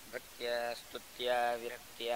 ಭಕ್ತ್ಯ ಸ್ತುತ್ಯ ವಿರಕ್ತ್ಯ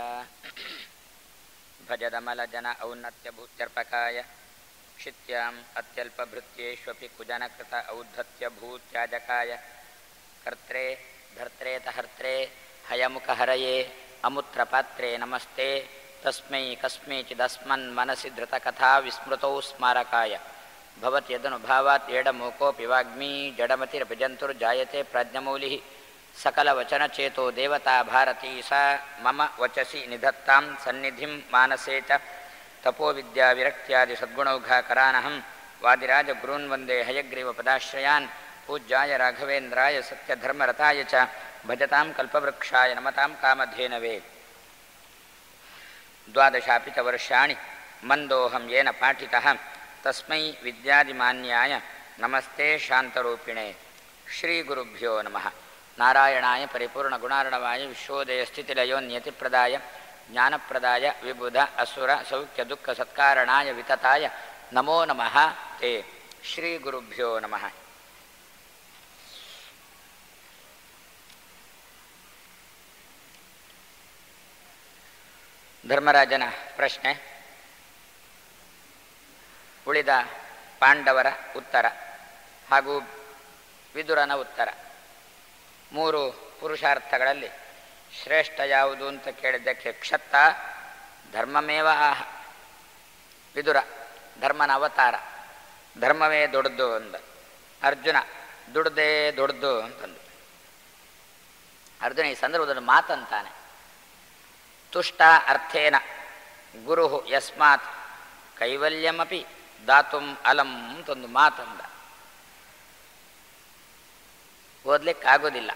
ಭಜದಮಲಜನ ಔನ್ನತ್ಯಭೂತ್ಯರ್ಪಕಾಯ क्षित्याम् अत्यल्पभृत्येष्वपि कुजनकृत औद्धत्यभूत्याजकाय कर्त्रे धर्त्रे तहर्त्रे हयमुखहरये अमुत्रपात्रे नमस्ते तस्मै कस्मैचिदस्मन्मनसि धृतकथा विस्मृतौ स्मारकाय भवति यदनुभावात् एडमूकोऽपि वाग्मी जडमतिरपि जन्तुर्जायते प्राज्ञमौलिः सकलवचनचेतो देवता भारती सा मम वचसि निधत्तां सन्निधिं मानसे च तपोविद्याविरक्त्यादिसद्गुणौघाकरानहं वादिराजगुरून् वन्दे हयग्रीवपदाश्रयान् पूज्याय राघवेन्द्राय सत्यधर्मरताय च भजतां कल्पवृक्षाय नमतां कामधेनवे द्वादशापि च वर्षाणि मन्दोऽहं येन पाठितः तस्मै विद्यादिमान्याय नमस्ते शान्तरूपिणे श्रीगुरुभ्यो नमः नारायणाय परिपूर्णगुणार्णवाय विश्वोदयस्थितिलयोन्यतिप्रदाय ज्ञानप्रदाय विबुध असुर सौख्यदुःखसत्कारणाय वितताय नमो नमः ते ಶ್ರೀಗುರುಭ್ಯೋ ನಮಃ ಧರ್ಮರಾಜನ ಪ್ರಶ್ನೆ ಉಳಿದ ಪಾಂಡವರ ಉತ್ತರ ಹಾಗೂ ವಿದುರನ ಉತ್ತರ ಮೂರು ಪುರುಷಾರ್ಥಗಳಲ್ಲಿ ಶ್ರೇಷ್ಠ ಯಾವುದು ಅಂತ ಕೇಳಿದ್ದಕ್ಕೆ ಕ್ಷತ್ತ ಧರ್ಮಮೇವ ಆಹ ವಿದುರ ಧರ್ಮನ ಅವತಾರ ಧರ್ಮವೇ ದೊಡ್ಡದು ಅಂದ ಅರ್ಜುನ ದುಡ್ದೇ ದೊಡ್ಡದು ಅಂತಂದು ಅರ್ಜುನ ಈ ಸಂದರ್ಭದಲ್ಲಿ ಮಾತಂತಾನೆ ತುಷ್ಟ ಅರ್ಥೇನ ಗುರು ಯಸ್ಮಾತ್ ಕೈವಲ್ಯಮಪಿ ದಾತುಂ ಅಲಂ ಅಂತೊಂದು ಮಾತಂದ ಓದ್ಲಿಕ್ಕಾಗೋದಿಲ್ಲ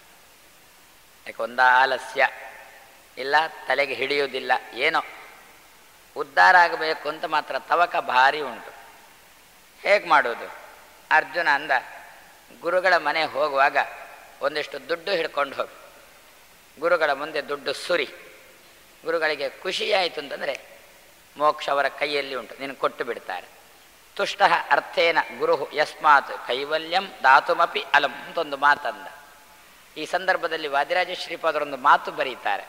ಯಾಕೆ ಒಂದ ಆಲಸ್ಯ ಇಲ್ಲ ತಲೆಗೆ ಹಿಡಿಯುವುದಿಲ್ಲ ಏನೋ ಉದ್ಧಾರ ಆಗಬೇಕು ಅಂತ ಮಾತ್ರ ತವಕ ಭಾರಿ ಉಂಟು ಹೇಗೆ ಮಾಡೋದು ಅರ್ಜುನ ಅಂದ ಗುರುಗಳ ಮನೆ ಹೋಗುವಾಗ ಒಂದಿಷ್ಟು ದುಡ್ಡು ಹಿಡ್ಕೊಂಡು ಹೋಗಿ ಗುರುಗಳ ಮುಂದೆ ದುಡ್ಡು ಸುರಿ ಗುರುಗಳಿಗೆ ಖುಷಿಯಾಯಿತು ಅಂತಂದರೆ ಮೋಕ್ಷ ಅವರ ಕೈಯಲ್ಲಿ ಉಂಟು ನೀನು ಕೊಟ್ಟು ಬಿಡ್ತಾರೆ ತುಷ್ಟ ಅರ್ಥೇನ ಗುರು ಯಸ್ಮಾತ್ ಕೈವಲ್ಯಂ ದಾತುಮಪಿ ಅಲಂ ಅಂತೊಂದು ಮಾತಂದ ಈ ಸಂದರ್ಭದಲ್ಲಿ ವಾದಿರಾಜ ಶ್ರೀಪಾದರೊಂದು ಮಾತು ಬರೀತಾರೆ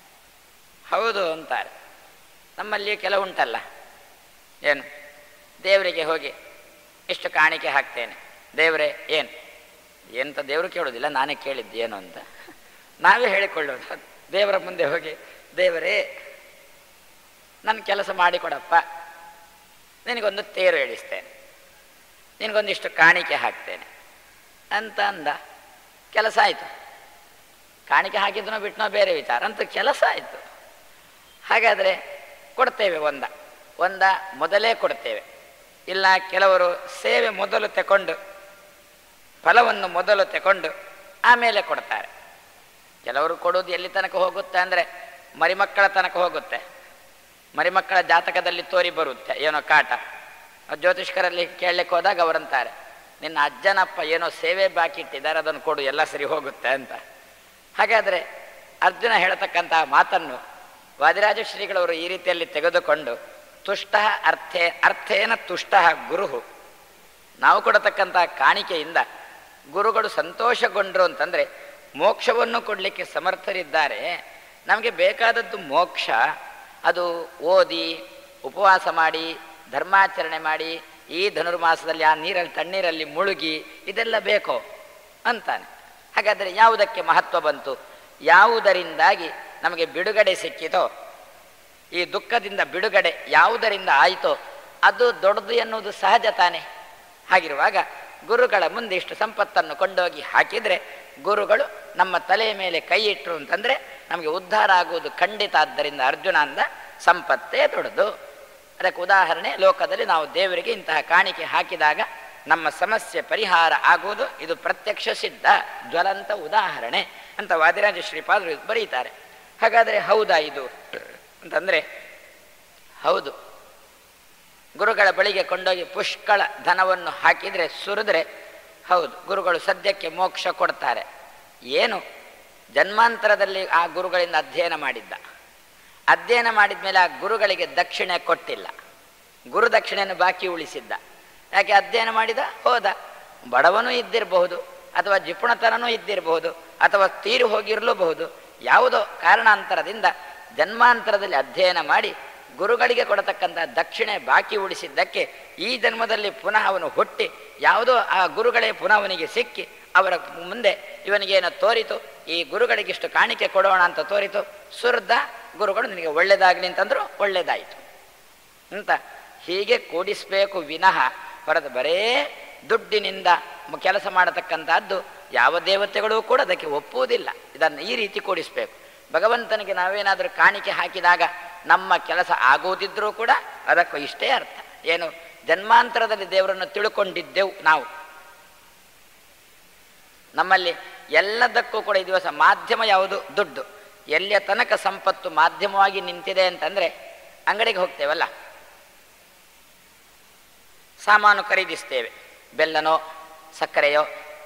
ಹೌದು ಅಂತಾರೆ ನಮ್ಮಲ್ಲಿ ಕೆಲವುಂಟಲ್ಲ ಏನು ದೇವರಿಗೆ ಹೋಗಿ ಎಷ್ಟು ಕಾಣಿಕೆ ಹಾಕ್ತೇನೆ ದೇವರೇ ಏನು ಎಂತ ದೇವರು ಕೇಳೋದಿಲ್ಲ ನಾನೇ ಕೇಳಿದ್ದು ಏನು ಅಂತ ನಾವೇ ಹೇಳಿಕೊಳ್ಳೋದು ದೇವರ ಮುಂದೆ ಹೋಗಿ ದೇವರೇ ನನ್ನ ಕೆಲಸ ಮಾಡಿಕೊಡಪ್ಪ ನಿನಗೊಂದು ತೇರು ಎಳಿಸ್ತೇನೆ ನಿನಗೊಂದಿಷ್ಟು ಕಾಣಿಕೆ ಹಾಕ್ತೇನೆ ಅಂತ ಅಂದ ಕೆಲಸ ಆಯಿತು ಕಾಣಿಕೆ ಹಾಕಿದ್ನೋ ಬಿಟ್ಟನೋ ಬೇರೆ ವಿಚಾರ ಅಂತ ಕೆಲಸ ಆಯಿತು ಹಾಗಾದರೆ ಕೊಡ್ತೇವೆ ಒಂದ ಒಂದ ಮೊದಲೇ ಕೊಡ್ತೇವೆ ಇಲ್ಲ ಕೆಲವರು ಸೇವೆ ಮೊದಲು ತಗೊಂಡು ಫಲವನ್ನು ಮೊದಲು ತಗೊಂಡು ಆಮೇಲೆ ಕೊಡ್ತಾರೆ ಕೆಲವರು ಕೊಡೋದು ಎಲ್ಲಿ ತನಕ ಹೋಗುತ್ತೆ ಅಂದರೆ ಮರಿಮಕ್ಕಳ ತನಕ ಹೋಗುತ್ತೆ ಮರಿಮಕ್ಕಳ ಜಾತಕದಲ್ಲಿ ತೋರಿ ಬರುತ್ತೆ ಏನೋ ಕಾಟ ಜ್ಯೋತಿಷ್ಕರಲ್ಲಿ ಕೇಳಲಿಕ್ಕೆ ಹೋದಾಗ ಅವರಂತಾರೆ ನಿನ್ನ ಅಜ್ಜನಪ್ಪ ಏನೋ ಸೇವೆ ಬಾಕಿ ಇಟ್ಟಿದ್ದಾರೆ ಅದನ್ನು ಕೊಡು ಎಲ್ಲ ಸರಿ ಹೋಗುತ್ತೆ ಅಂತ ಹಾಗಾದರೆ ಅರ್ಜುನ ಹೇಳ್ತಕ್ಕಂತಹ ಮಾತನ್ನು ವಾದಿರಾಜ ಶ್ರೀಗಳವರು ಈ ರೀತಿಯಲ್ಲಿ ತೆಗೆದುಕೊಂಡು ತುಷ್ಟ ಅರ್ಥೇ ಅರ್ಥೇನ ತುಷ್ಟ ಗುರು ನಾವು ಕೊಡತಕ್ಕಂತಹ ಕಾಣಿಕೆಯಿಂದ ಗುರುಗಳು ಸಂತೋಷಗೊಂಡ್ರು ಅಂತಂದರೆ ಮೋಕ್ಷವನ್ನು ಕೊಡಲಿಕ್ಕೆ ಸಮರ್ಥರಿದ್ದಾರೆ ನಮಗೆ ಬೇಕಾದದ್ದು ಮೋಕ್ಷ ಅದು ಓದಿ ಉಪವಾಸ ಮಾಡಿ ಧರ್ಮಾಚರಣೆ ಮಾಡಿ ಈ ಧನುರ್ಮಾಸದಲ್ಲಿ ಆ ನೀರಲ್ಲಿ ತಣ್ಣೀರಲ್ಲಿ ಮುಳುಗಿ ಇದೆಲ್ಲ ಬೇಕೋ ಅಂತಾನೆ ಹಾಗಾದರೆ ಯಾವುದಕ್ಕೆ ಮಹತ್ವ ಬಂತು ಯಾವುದರಿಂದಾಗಿ ನಮಗೆ ಬಿಡುಗಡೆ ಸಿಕ್ಕಿತೋ ಈ ದುಃಖದಿಂದ ಬಿಡುಗಡೆ ಯಾವುದರಿಂದ ಆಯಿತೋ ಅದು ದೊಡ್ಡದು ಎನ್ನುವುದು ಸಹಜ ತಾನೆ ಹಾಗಿರುವಾಗ ಗುರುಗಳ ಮುಂದೆ ಇಷ್ಟು ಸಂಪತ್ತನ್ನು ಕೊಂಡೋಗಿ ಹಾಕಿದರೆ ಗುರುಗಳು ನಮ್ಮ ತಲೆಯ ಮೇಲೆ ಕೈ ಇಟ್ಟರು ಅಂತಂದರೆ ನಮಗೆ ಉದ್ಧಾರ ಆಗುವುದು ಖಂಡಿತ ಆದ್ದರಿಂದ ಅರ್ಜುನ ಅಂದ ಸಂಪತ್ತೇ ದೊಡ್ಡದು ಅದಕ್ಕೆ ಉದಾಹರಣೆ ಲೋಕದಲ್ಲಿ ನಾವು ದೇವರಿಗೆ ಇಂತಹ ಕಾಣಿಕೆ ಹಾಕಿದಾಗ ನಮ್ಮ ಸಮಸ್ಯೆ ಪರಿಹಾರ ಆಗುವುದು ಇದು ಪ್ರತ್ಯಕ್ಷ ಸಿದ್ಧ ಜ್ವಲಂತ ಉದಾಹರಣೆ ಅಂತ ವಾದಿರಾಜ ಶ್ರೀಪಾದರು ಬರೀತಾರೆ ಹಾಗಾದರೆ ಹೌದಾ ಇದು ಅಂತಂದರೆ ಹೌದು ಗುರುಗಳ ಬಳಿಗೆ ಕೊಂಡೋಗಿ ಪುಷ್ಕಳ ಧನವನ್ನು ಹಾಕಿದರೆ ಸುರಿದ್ರೆ ಹೌದು ಗುರುಗಳು ಸದ್ಯಕ್ಕೆ ಮೋಕ್ಷ ಕೊಡ್ತಾರೆ ಏನು ಜನ್ಮಾಂತರದಲ್ಲಿ ಆ ಗುರುಗಳಿಂದ ಅಧ್ಯಯನ ಮಾಡಿದ್ದ ಅಧ್ಯಯನ ಮಾಡಿದ ಮೇಲೆ ಆ ಗುರುಗಳಿಗೆ ದಕ್ಷಿಣೆ ಕೊಟ್ಟಿಲ್ಲ ಗುರು ದಕ್ಷಿಣೆಯನ್ನು ಬಾಕಿ ಉಳಿಸಿದ್ದ ಯಾಕೆ ಅಧ್ಯಯನ ಮಾಡಿದ ಹೋದ ಬಡವನೂ ಇದ್ದಿರಬಹುದು ಅಥವಾ ಜಿಪುಣತನನೂ ಇದ್ದಿರಬಹುದು ಅಥವಾ ತೀರು ಹೋಗಿರಲೂಬಹುದು ಯಾವುದೋ ಕಾರಣಾಂತರದಿಂದ ಜನ್ಮಾಂತರದಲ್ಲಿ ಅಧ್ಯಯನ ಮಾಡಿ ಗುರುಗಳಿಗೆ ಕೊಡತಕ್ಕಂಥ ದಕ್ಷಿಣೆ ಬಾಕಿ ಉಳಿಸಿದ್ದಕ್ಕೆ ಈ ಜನ್ಮದಲ್ಲಿ ಪುನಃ ಅವನು ಹುಟ್ಟಿ ಯಾವುದೋ ಆ ಗುರುಗಳೇ ಪುನಃ ಅವನಿಗೆ ಸಿಕ್ಕಿ ಅವರ ಮುಂದೆ ಇವನಿಗೇನೋ ತೋರಿತು ಈ ಗುರುಗಳಿಗಿಷ್ಟು ಕಾಣಿಕೆ ಕೊಡೋಣ ಅಂತ ತೋರಿತು ಸುರ್ದ ಗುರುಗಳು ನಿನಗೆ ಒಳ್ಳೇದಾಗಲಿ ಅಂತಂದ್ರು ಒಳ್ಳೇದಾಯಿತು ಅಂತ ಹೀಗೆ ಕೂಡಿಸ್ಬೇಕು ವಿನಃ ಹೊರತು ಬರೇ ದುಡ್ಡಿನಿಂದ ಮ- ಕೆಲಸ ಮಾಡತಕ್ಕಂಥದ್ದು ಯಾವ ದೇವತೆಗಳೂ ಕೂಡ ಅದಕ್ಕೆ ಒಪ್ಪುವುದಿಲ್ಲ ಇದನ್ನು ಈ ರೀತಿ ಕೂಡಿಸ್ಬೇಕು ಭಗವಂತನಿಗೆ ನಾವೇನಾದರೂ ಕಾಣಿಕೆ ಹಾಕಿದಾಗ ನಮ್ಮ ಕೆಲಸ ಆಗುವುದಿದ್ರೂ ಕೂಡ ಅದಕ್ಕೂ ಇಷ್ಟೇ ಅರ್ಥ ಏನು ಜನ್ಮಾಂತರದಲ್ಲಿ ದೇವರನ್ನು ತಿಳ್ಕೊಂಡಿದ್ದೆವು ನಾವು ನಮ್ಮಲ್ಲಿ ಎಲ್ಲದಕ್ಕೂ ಕೂಡ ಈ ದಿವಸ ಮಾಧ್ಯಮ ಯಾವುದು ದುಡ್ಡು ಎಲ್ಲಿಯ ತನಕ ಸಂಪತ್ತು ಮಾಧ್ಯಮವಾಗಿ ನಿಂತಿದೆ ಅಂತಂದ್ರೆ ಅಂಗಡಿಗೆ ಹೋಗ್ತೇವಲ್ಲ ಸಾಮಾನು ಖರೀದಿಸ್ತೇವೆ ಬೆಲ್ಲನೋ ಸಕ್ಕರೆಯೋ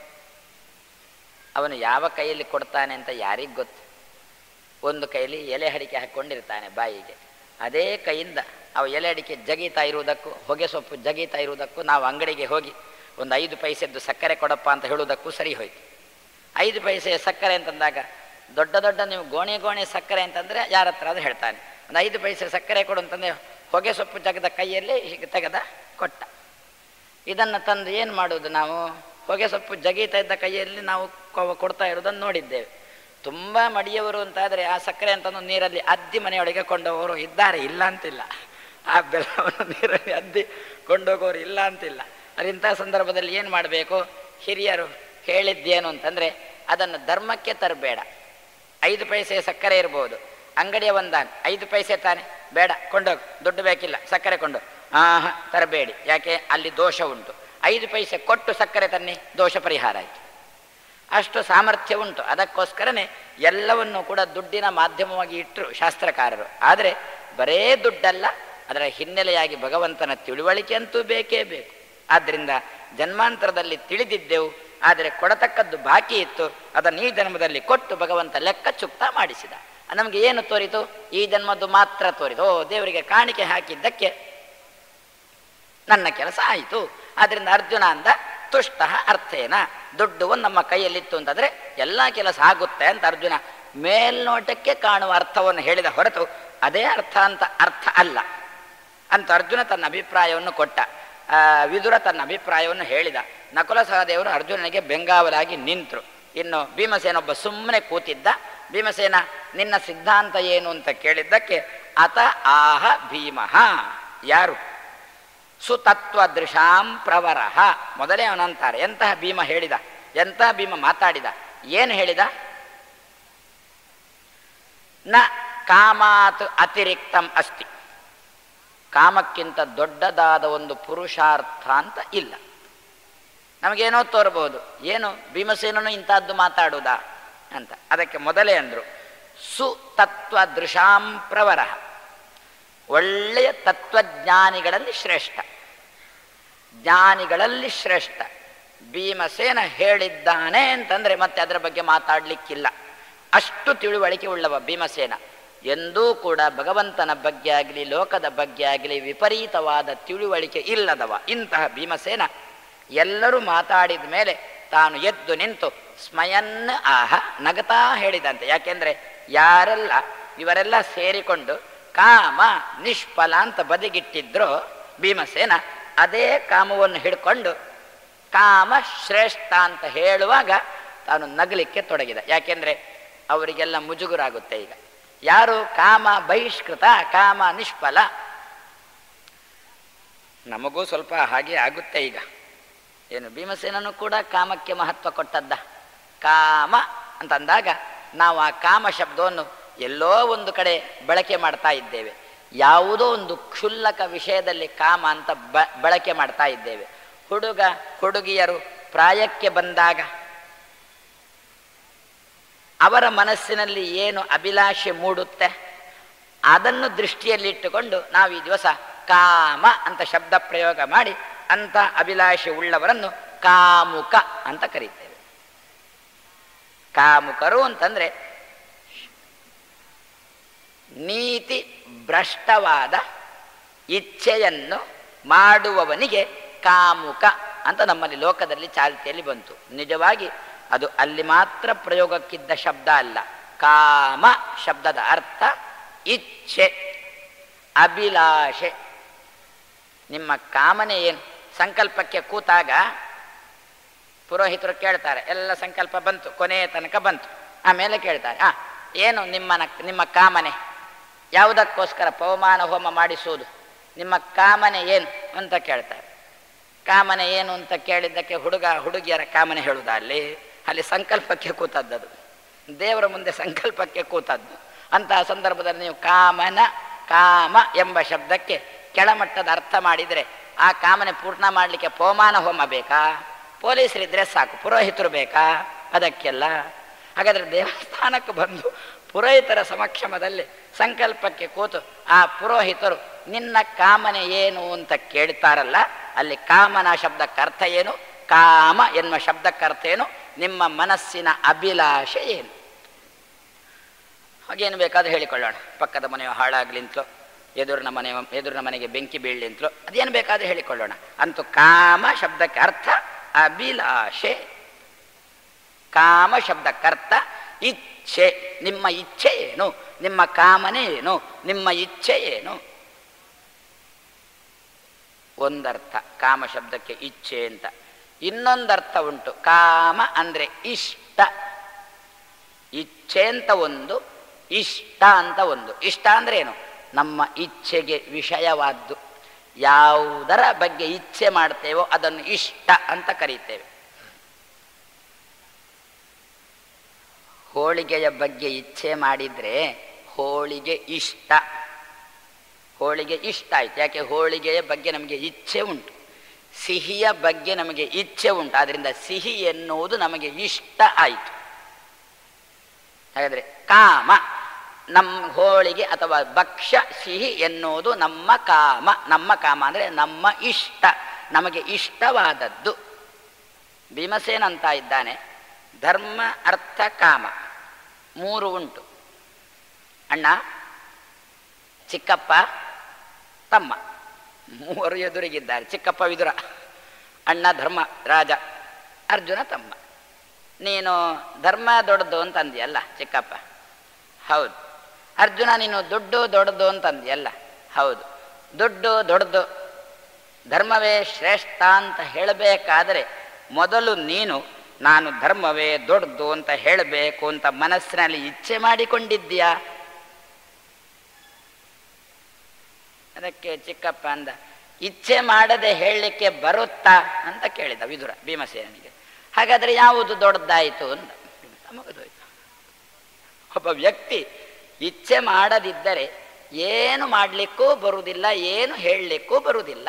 ಅವನು ಯಾವ ಕೈಯಲ್ಲಿ ಕೊಡ್ತಾನೆ ಅಂತ ಯಾರಿಗೆ ಗೊತ್ತು ಒಂದು ಕೈಯಲ್ಲಿ ಎಲೆ ಅಡಿಕೆ ಹಾಕ್ಕೊಂಡಿರ್ತಾನೆ ಬಾಯಿಗೆ ಅದೇ ಕೈಯಿಂದ ಅವ ಎಲೆ ಅಡಿಕೆ ಜಗೀತಾ ಇರುವುದಕ್ಕೂ ಹೊಗೆ ಸೊಪ್ಪು ಜಗೀತಾ ಇರುವುದಕ್ಕೂ ನಾವು ಅಂಗಡಿಗೆ ಹೋಗಿ ಒಂದು ಐದು ಪೈಸೆದ್ದು ಸಕ್ಕರೆ ಕೊಡಪ್ಪ ಅಂತ ಹೇಳುವುದಕ್ಕೂ ಸರಿ ಹೋಯ್ತು ಐದು ಪೈಸೆಯ ಸಕ್ಕರೆ ಅಂತಂದಾಗ ದೊಡ್ಡ ದೊಡ್ಡ ನೀವು ಗೋಣೆ ಗೋಣೆ ಸಕ್ಕರೆ ಅಂತಂದರೆ ಯಾರ ಹತ್ರ ಅದು ಹೇಳ್ತಾನೆ ಒಂದು ಐದು ಪೈಸೆ ಸಕ್ಕರೆ ಕೊಡು ಅಂತಂದರೆ ಹೊಗೆ ಸೊಪ್ಪು ಜಗದ ಕೈಯಲ್ಲಿ ಹೀಗೆ ತೆಗೆದ ಕೊಟ್ಟ ಇದನ್ನು ತಂದು ಏನು ಮಾಡೋದು ನಾವು ಹೊಗೆ ಸೊಪ್ಪು ಜಗೀತಾ ಇದ್ದ ಕೈಯಲ್ಲಿ ನಾವು ಕೊ- ಕೊಡ್ತಾ ಇರೋದನ್ನು ನೋಡಿದ್ದೇವೆ ತುಂಬ ಮಡಿಯವರು ಅಂತಾದರೆ ಆ ಸಕ್ಕರೆ ಅಂತಂದು ನೀರಲ್ಲಿ ಅದ್ದಿ ಮನೆಯೊಳಗೆ ಕೊಂಡೋಗೋರು ಇದ್ದಾರೆ ಇಲ್ಲ ಅಂತಿಲ್ಲ ಆ ಬೆಲ್ಲವನ್ನು ನೀರಲ್ಲಿ ಅದ್ದಿ ಕೊಂಡೋಗೋರು ಇಲ್ಲ ಅಂತಿಲ್ಲ ಅದಿಂಥ ಸಂದರ್ಭದಲ್ಲಿ ಏನು ಮಾಡಬೇಕು ಹಿರಿಯರು ಹೇಳಿದ್ದೇನು ಅಂತಂದರೆ ಅದನ್ನು ಧರ್ಮಕ್ಕೆ ತರಬೇಡ ಐದು ಪೈಸೆ ಸಕ್ಕರೆ ಇರ್ಬೋದು ಅಂಗಡಿಯ ಒಂದಾನ್ ಐದು ಪೈಸೆ ತಾನೆ ಬೇಡ ಕೊಂಡೋಗು ದುಡ್ಡು ಬೇಕಿಲ್ಲ ಸಕ್ಕರೆ ಕೊಂಡು ಆಹಾ ತರಬೇಡಿ ಯಾಕೆ ಅಲ್ಲಿ ದೋಷ ಉಂಟು ಐದು ಪೈಸೆ ಕೊಟ್ಟು ಸಕ್ಕರೆ ತನ್ನಿ ದೋಷ ಪರಿಹಾರ ಆಯಿತು ಅಷ್ಟು ಸಾಮರ್ಥ್ಯ ಉಂಟು ಅದಕ್ಕೋಸ್ಕರನೇ ಎಲ್ಲವನ್ನು ಕೂಡ ದುಡ್ಡಿನ ಮಾಧ್ಯಮವಾಗಿ ಇಟ್ಟರು ಶಾಸ್ತ್ರಕಾರರು ಆದರೆ ಬರೇ ದುಡ್ಡಲ್ಲ ಅದರ ಹಿನ್ನೆಲೆಯಾಗಿ ಭಗವಂತನ ತಿಳುವಳಿಕೆ ಅಂತೂ ಬೇಕೇ ಬೇಕು ಆದ್ದರಿಂದ ಜನ್ಮಾಂತರದಲ್ಲಿ ತಿಳಿದಿದ್ದೆವು ಆದರೆ ಕೊಡತಕ್ಕದ್ದು ಬಾಕಿ ಇತ್ತು ಅದನ್ನು ಈ ಜನ್ಮದಲ್ಲಿ ಕೊಟ್ಟು ಭಗವಂತ ಲೆಕ್ಕ ಚುಕ್ತ ಮಾಡಿಸಿದ ನಮಗೆ ಏನು ತೋರಿತು ಈ ಜನ್ಮದ್ದು ಮಾತ್ರ ತೋರಿತು ಓ ದೇವರಿಗೆ ಕಾಣಿಕೆ ಹಾಕಿದ್ದಕ್ಕೆ ನನ್ನ ಕೆಲಸ ಆಯಿತು ಆದ್ರಿಂದ ಅರ್ಜುನ ಅಂದ ತುಷ್ಟ ಅರ್ಥೇನ ದುಡ್ಡು ಒಂದು ನಮ್ಮ ಕೈಯಲ್ಲಿತ್ತು ಅಂತಂದ್ರೆ ಎಲ್ಲ ಕೆಲಸ ಆಗುತ್ತೆ ಅಂತ ಅರ್ಜುನ ಮೇಲ್ನೋಟಕ್ಕೆ ಕಾಣುವ ಅರ್ಥವನ್ನು ಹೇಳಿದ ಹೊರತು ಅದೇ ಅರ್ಥ ಅಂತ ಅರ್ಥ ಅಲ್ಲ ಅಂತ ಅರ್ಜುನ ತನ್ನ ಅಭಿಪ್ರಾಯವನ್ನು ಕೊಟ್ಟ ಆ, ವಿದುರ ತನ್ನ ಅಭಿಪ್ರಾಯವನ್ನು ಹೇಳಿದ ನಕುಲ ಸಹದೇವರು ಅರ್ಜುನನಿಗೆ ಬೆಂಗಾವಲಾಗಿ ನಿಂತರು ಇನ್ನು ಭೀಮಸೇನೊಬ್ಬ ಸುಮ್ಮನೆ ಕೂತಿದ್ದ ಭೀಮಸೇನ ನಿನ್ನ ಸಿದ್ಧಾಂತ ಏನು ಅಂತ ಕೇಳಿದ್ದಕ್ಕೆ ಅತ ಆಹ ಭೀಮಃ ಯಾರು ಸುತತ್ವದೃಶಾಂ ಪ್ರವರಹ ಮೊದಲೇ ಅವನಂತಾರೆ ಎಂತಹ ಭೀಮ ಹೇಳಿದ ಎಂತಹ ಭೀಮ ಮಾತಾಡಿದ ಏನು ಹೇಳಿದ ನ ಕಾಮಾತ್ ಅತಿರಿಕ್ತಂ ಅಸ್ತಿ ಕಾಮಕ್ಕಿಂತ ದೊಡ್ಡದಾದ ಒಂದು ಪುರುಷಾರ್ಥ ಅಂತ ಇಲ್ಲ ನಮಗೇನೋ ತೋರಬಹುದು ಏನು ಭೀಮಸೇನನು ಇಂಥದ್ದು ಮಾತಾಡುವುದಾ ಅಂತ ಅದಕ್ಕೆ ಮೊದಲೇ ಅಂದರು ಸುತತ್ವ ದೃಶಾಂ ಪ್ರವರಹ ಒಳ್ಳೆಯ ತತ್ವಜ್ಞಾನಿಗಳಲ್ಲಿ ಶ್ರೇಷ್ಠ ಜ್ಞಾನಿಗಳಲ್ಲಿ ಶ್ರೇಷ್ಠ ಭೀಮಸೇನ ಹೇಳಿದ್ದಾನೆ ಅಂತಂದ್ರೆ ಮತ್ತೆ ಅದರ ಬಗ್ಗೆ ಮಾತಾಡಲಿಕ್ಕಿಲ್ಲ ಅಷ್ಟು ತಿಳುವಳಿಕೆ ಉಳ್ಳವ ಭೀಮಸೇನ ಎಂದೂ ಕೂಡ ಭಗವಂತನ ಬಗ್ಗೆ ಆಗಲಿ ಲೋಕದ ಬಗ್ಗೆ ಆಗಲಿ ವಿಪರೀತವಾದ ತಿಳುವಳಿಕೆ ಇಲ್ಲದವ ಇಂತಹ ಭೀಮಸೇನ ಎಲ್ಲರೂ ಮಾತಾಡಿದ ಮೇಲೆ ತಾನು ಎದ್ದು ನಿಂತು ಸ್ಮಯನ್ ಆಹ ನಗತಾ ಹೇಳಿದಂತೆ ಯಾಕೆಂದ್ರೆ ಯಾರೆಲ್ಲ ಇವರೆಲ್ಲ ಸೇರಿಕೊಂಡು ಕಾಮ ನಿಷ್ಫಲ ಅಂತ ಬದಿಗಿಟ್ಟಿದ್ರೋ ಭೀಮಸೇನ ಅದೇ ಕಾಮವನ್ನು ಹಿಡ್ಕೊಂಡು ಕಾಮ ಶ್ರೇಷ್ಠ ಅಂತ ಹೇಳುವಾಗ ತಾನು ನಗಲಿಕ್ಕೆ ತೊಡಗಿದ ಯಾಕೆಂದ್ರೆ ಅವರಿಗೆಲ್ಲ ಮುಜುಗುರಾಗುತ್ತೆ ಈಗ ಯಾರು ಕಾಮ ಬಹಿಷ್ಕೃತ ಕಾಮ ನಿಷ್ಫಲ ನಮಗೂ ಸ್ವಲ್ಪ ಹಾಗೆ ಆಗುತ್ತೆ ಈಗ ಏನು ಭೀಮಸೇನನು ಕೂಡ ಕಾಮಕ್ಕೆ ಮಹತ್ವ ಕೊಟ್ಟದ್ದ ಕಾಮ ಅಂತಂದಾಗ ನಾವು ಆ ಕಾಮ ಶಬ್ದವನ್ನು ಎಲ್ಲೋ ಒಂದು ಕಡೆ ಬಳಕೆ ಮಾಡ್ತಾ ಇದ್ದೇವೆ ಯಾವುದೋ ಒಂದು ಕ್ಷುಲ್ಲಕ ವಿಷಯದಲ್ಲಿ ಕಾಮ ಅಂತ ಬ ಬಳಕೆ ಮಾಡ್ತಾ ಇದ್ದೇವೆ ಹುಡುಗ ಹುಡುಗಿಯರು ಪ್ರಾಯಕ್ಕೆ ಬಂದಾಗ ಅವರ ಮನಸ್ಸಿನಲ್ಲಿ ಏನು ಅಭಿಲಾಷೆ ಮೂಡುತ್ತೆ ಅದನ್ನು ದೃಷ್ಟಿಯಲ್ಲಿಟ್ಟುಕೊಂಡು ನಾವು ಈ ದಿವಸ ಕಾಮ ಅಂತ ಶಬ್ದ ಪ್ರಯೋಗ ಮಾಡಿ ಅಂತ ಅಭಿಲಾಷೆ ಉಳ್ಳವರನ್ನು ಕಾಮುಕ ಅಂತ ಕರೀತೇವೆ ಕಾಮುಕರು ಅಂತಂದ್ರೆ ನೀತಿ ಭ್ರಷ್ಟವಾದ ಇಚ್ಛೆಯನ್ನು ಮಾಡುವವನಿಗೆ ಕಾಮುಕ ಅಂತ ನಮ್ಮಲ್ಲಿ ಲೋಕದಲ್ಲಿ ಚಾಲ್ತಿಯಲ್ಲಿ ಬಂತು ನಿಜವಾಗಿ ಅದು ಅಲ್ಲಿ ಮಾತ್ರ ಪ್ರಯೋಗಕ್ಕಿದ್ದ ಶಬ್ದ ಅಲ್ಲ ಕಾಮ ಶಬ್ದದ ಅರ್ಥ ಇಚ್ಛೆ ಅಭಿಲಾಷೆ ನಿಮ್ಮ ಕಾಮನೆ ಏನು ಸಂಕಲ್ಪಕ್ಕೆ ಕೂತಾಗ ಪುರೋಹಿತರು ಕೇಳ್ತಾರೆ ಎಲ್ಲ ಸಂಕಲ್ಪ ಬಂತು ಕೊನೆಯ ತನಕ ಬಂತು ಆಮೇಲೆ ಕೇಳ್ತಾರೆ ಆ ಏನು ನಿಮ್ಮನ ನಿಮ್ಮ ಕಾಮನೆ ಯಾವುದಕ್ಕೋಸ್ಕರ ಪವಮಾನ ಹೋಮ ಮಾಡಿಸುವುದು ನಿಮ್ಮ ಕಾಮನೆ ಏನು ಅಂತ ಕೇಳ್ತಾರೆ ಕಾಮನೆ ಏನು ಅಂತ ಕೇಳಿದ್ದಕ್ಕೆ ಹುಡುಗ ಹುಡುಗಿಯರ ಕಾಮನೆ ಹೇಳುವುದ ಅಲ್ಲಿ ಅಲ್ಲಿ ಸಂಕಲ್ಪಕ್ಕೆ ಕೂತದ್ದದು ದೇವರ ಮುಂದೆ ಸಂಕಲ್ಪಕ್ಕೆ ಕೂತದ್ದು ಅಂತಹ ಸಂದರ್ಭದಲ್ಲಿ ನೀವು ಕಾಮನ ಕಾಮ ಎಂಬ ಶಬ್ದಕ್ಕೆ ಕೆಳಮಟ್ಟದ ಅರ್ಥ ಮಾಡಿದರೆ ಆ ಕಾಮನೆ ಪೂರ್ಣ ಮಾಡಲಿಕ್ಕೆ ಪವಮಾನ ಹೋಮ ಬೇಕಾ ಪೊಲೀಸರಿದ್ರೆ ಸಾಕು ಪುರೋಹಿತರು ಬೇಕಾ ಅದಕ್ಕೆಲ್ಲ ಹಾಗಾದರೆ ದೇವಸ್ಥಾನಕ್ಕೆ ಬಂದು ಪುರೋಹಿತರ ಸಮಕ್ಷಮದಲ್ಲಿ ಸಂಕಲ್ಪಕ್ಕೆ ಕೂತು ಆ ಪುರೋಹಿತರು ನಿನ್ನ ಕಾಮನೆ ಏನು ಅಂತ ಕೇಳ್ತಾರಲ್ಲ ಅಲ್ಲಿ ಕಾಮನ ಶಬ್ದಕ್ಕೆ ಅರ್ಥ ಏನು ಕಾಮ ಎನ್ನುವ ಶಬ್ದಕ್ಕೆ ಅರ್ಥ ಏನು ನಿಮ್ಮ ಮನಸ್ಸಿನ ಅಭಿಲಾಷೆ ಏನು ಹಾಗೇನು ಬೇಕಾದ್ರೂ ಹೇಳಿಕೊಳ್ಳೋಣ ಪಕ್ಕದ ಮನೆಯು ಹಾಳಾಗ್ಲಿಂತಲೋ ಎದುರಿನ ಮನೆ ಎದುರಿನ ಮನೆಗೆ ಬೆಂಕಿ ಬೀಳ್ಲಿಂತಲೋ ಅದೇನು ಬೇಕಾದ್ರೂ ಹೇಳಿಕೊಳ್ಳೋಣ ಅಂತೂ ಕಾಮ ಶಬ್ದಕ್ಕೆ ಅರ್ಥ ಅಭಿಲಾಷೆ ಕಾಮ ಶಬ್ದಕ್ಕರ್ಥ ಇಚ್ಛೆ ನಿಮ್ಮ ಇಚ್ಛೆ ಏನು ನಿಮ್ಮ ಕಾಮನೆ ಏನು ನಿಮ್ಮ ಇಚ್ಛೆ ಏನು ಒಂದರ್ಥ ಕಾಮ ಶಬ್ದಕ್ಕೆ ಇಚ್ಛೆ ಅಂತ ಇನ್ನೊಂದರ್ಥ ಉಂಟು ಕಾಮ ಅಂದ್ರೆ ಇಷ್ಟ ಇಚ್ಛೆ ಅಂತ ಒಂದು ಇಷ್ಟ ಅಂತ ಒಂದು ಇಷ್ಟ ಅಂದ್ರೆ ಏನು ನಮ್ಮ ಇಚ್ಛೆಗೆ ವಿಷಯವಾದ್ದು ಯಾವುದರ ಬಗ್ಗೆ ಇಚ್ಛೆ ಮಾಡ್ತೇವೋ ಅದನ್ನು ಇಷ್ಟ ಅಂತ ಕರೀತೇವೆ ಹೋಳಿಗೆಯ ಬಗ್ಗೆ ಇಚ್ಛೆ ಮಾಡಿದರೆ ಹೋಳಿಗೆ ಇಷ್ಟ ಹೋಳಿಗೆ ಇಷ್ಟ ಆಯ್ತು ಯಾಕೆ ಹೋಳಿಗೆಯ ಬಗ್ಗೆ ನಮಗೆ ಇಚ್ಛೆ ಉಂಟು ಸಿಹಿಯ ಬಗ್ಗೆ ನಮಗೆ ಇಚ್ಛೆ ಉಂಟು ಆದ್ದರಿಂದ ಸಿಹಿ ಎನ್ನುವುದು ನಮಗೆ ಇಷ್ಟ ಆಯಿತು ಹಾಗಾದರೆ ಕಾಮ ನಮ್ಮ ಹೋಳಿಗೆ ಅಥವಾ ಭಕ್ಷ್ಯ ಸಿಹಿ ಎನ್ನುವುದು ನಮ್ಮ ಕಾಮ ನಮ್ಮ ಕಾಮ ಅಂದರೆ ನಮ್ಮ ಇಷ್ಟ ನಮಗೆ ಇಷ್ಟವಾದದ್ದು ಭೀಮಸೇನ ಅಂತ ಇದ್ದಾನೆ ಧರ್ಮ ಅರ್ಥ ಕಾಮ ಮೂರು ಉಂಟು ಅಣ್ಣ ಚಿಕ್ಕಪ್ಪ ತಮ್ಮ ಮೂವರು ಎದುರಿಗಿದ್ದಾರೆ ಚಿಕ್ಕಪ್ಪ ವಿದುರ ಅಣ್ಣ ಧರ್ಮ ರಾಜ ಅರ್ಜುನ ತಮ್ಮ ನೀನು ಧರ್ಮ ದೊಡ್ಡದು ಅಂತ ಅಂದಿಯಲ್ಲ ಚಿಕ್ಕಪ್ಪ ಹೌದು ಅರ್ಜುನ ನೀನು ದುಡ್ಡು ದೊಡ್ಡದು ಅಂತ ಅಂದಿಯಲ್ಲ ಹೌದು ದುಡ್ಡು ದೊಡ್ಡದು ಧರ್ಮವೇ ಶ್ರೇಷ್ಠ ಅಂತ ಹೇಳಬೇಕಾದರೆ ಮೊದಲು ನೀನು ನಾನು ಧರ್ಮವೇ ದೊಡ್ಡದು ಅಂತ ಹೇಳಬೇಕು ಅಂತ ಮನಸ್ಸಿನಲ್ಲಿ ಇಚ್ಛೆ ಮಾಡಿಕೊಂಡಿದ್ದೀಯಾ ಅದಕ್ಕೆ ಚಿಕ್ಕಪ್ಪ ಅಂದ ಇಚ್ಛೆ ಮಾಡದೆ ಹೇಳಲಿಕ್ಕೆ ಬರುತ್ತಾ ಅಂತ ಕೇಳಿದ ವಿದುರ ಭೀಮಸೇನಿಗೆ ಹಾಗಾದ್ರೆ ಯಾವುದು ದೊಡ್ಡದಾಯಿತು ಅಂತ ಮುಗಿದೋಯ್ತು ಒಬ್ಬ ವ್ಯಕ್ತಿ ಇಚ್ಛೆ ಮಾಡದಿದ್ದರೆ ಏನು ಮಾಡಲಿಕ್ಕೂ ಬರುವುದಿಲ್ಲ ಏನು ಹೇಳಲಿಕ್ಕೂ ಬರುವುದಿಲ್ಲ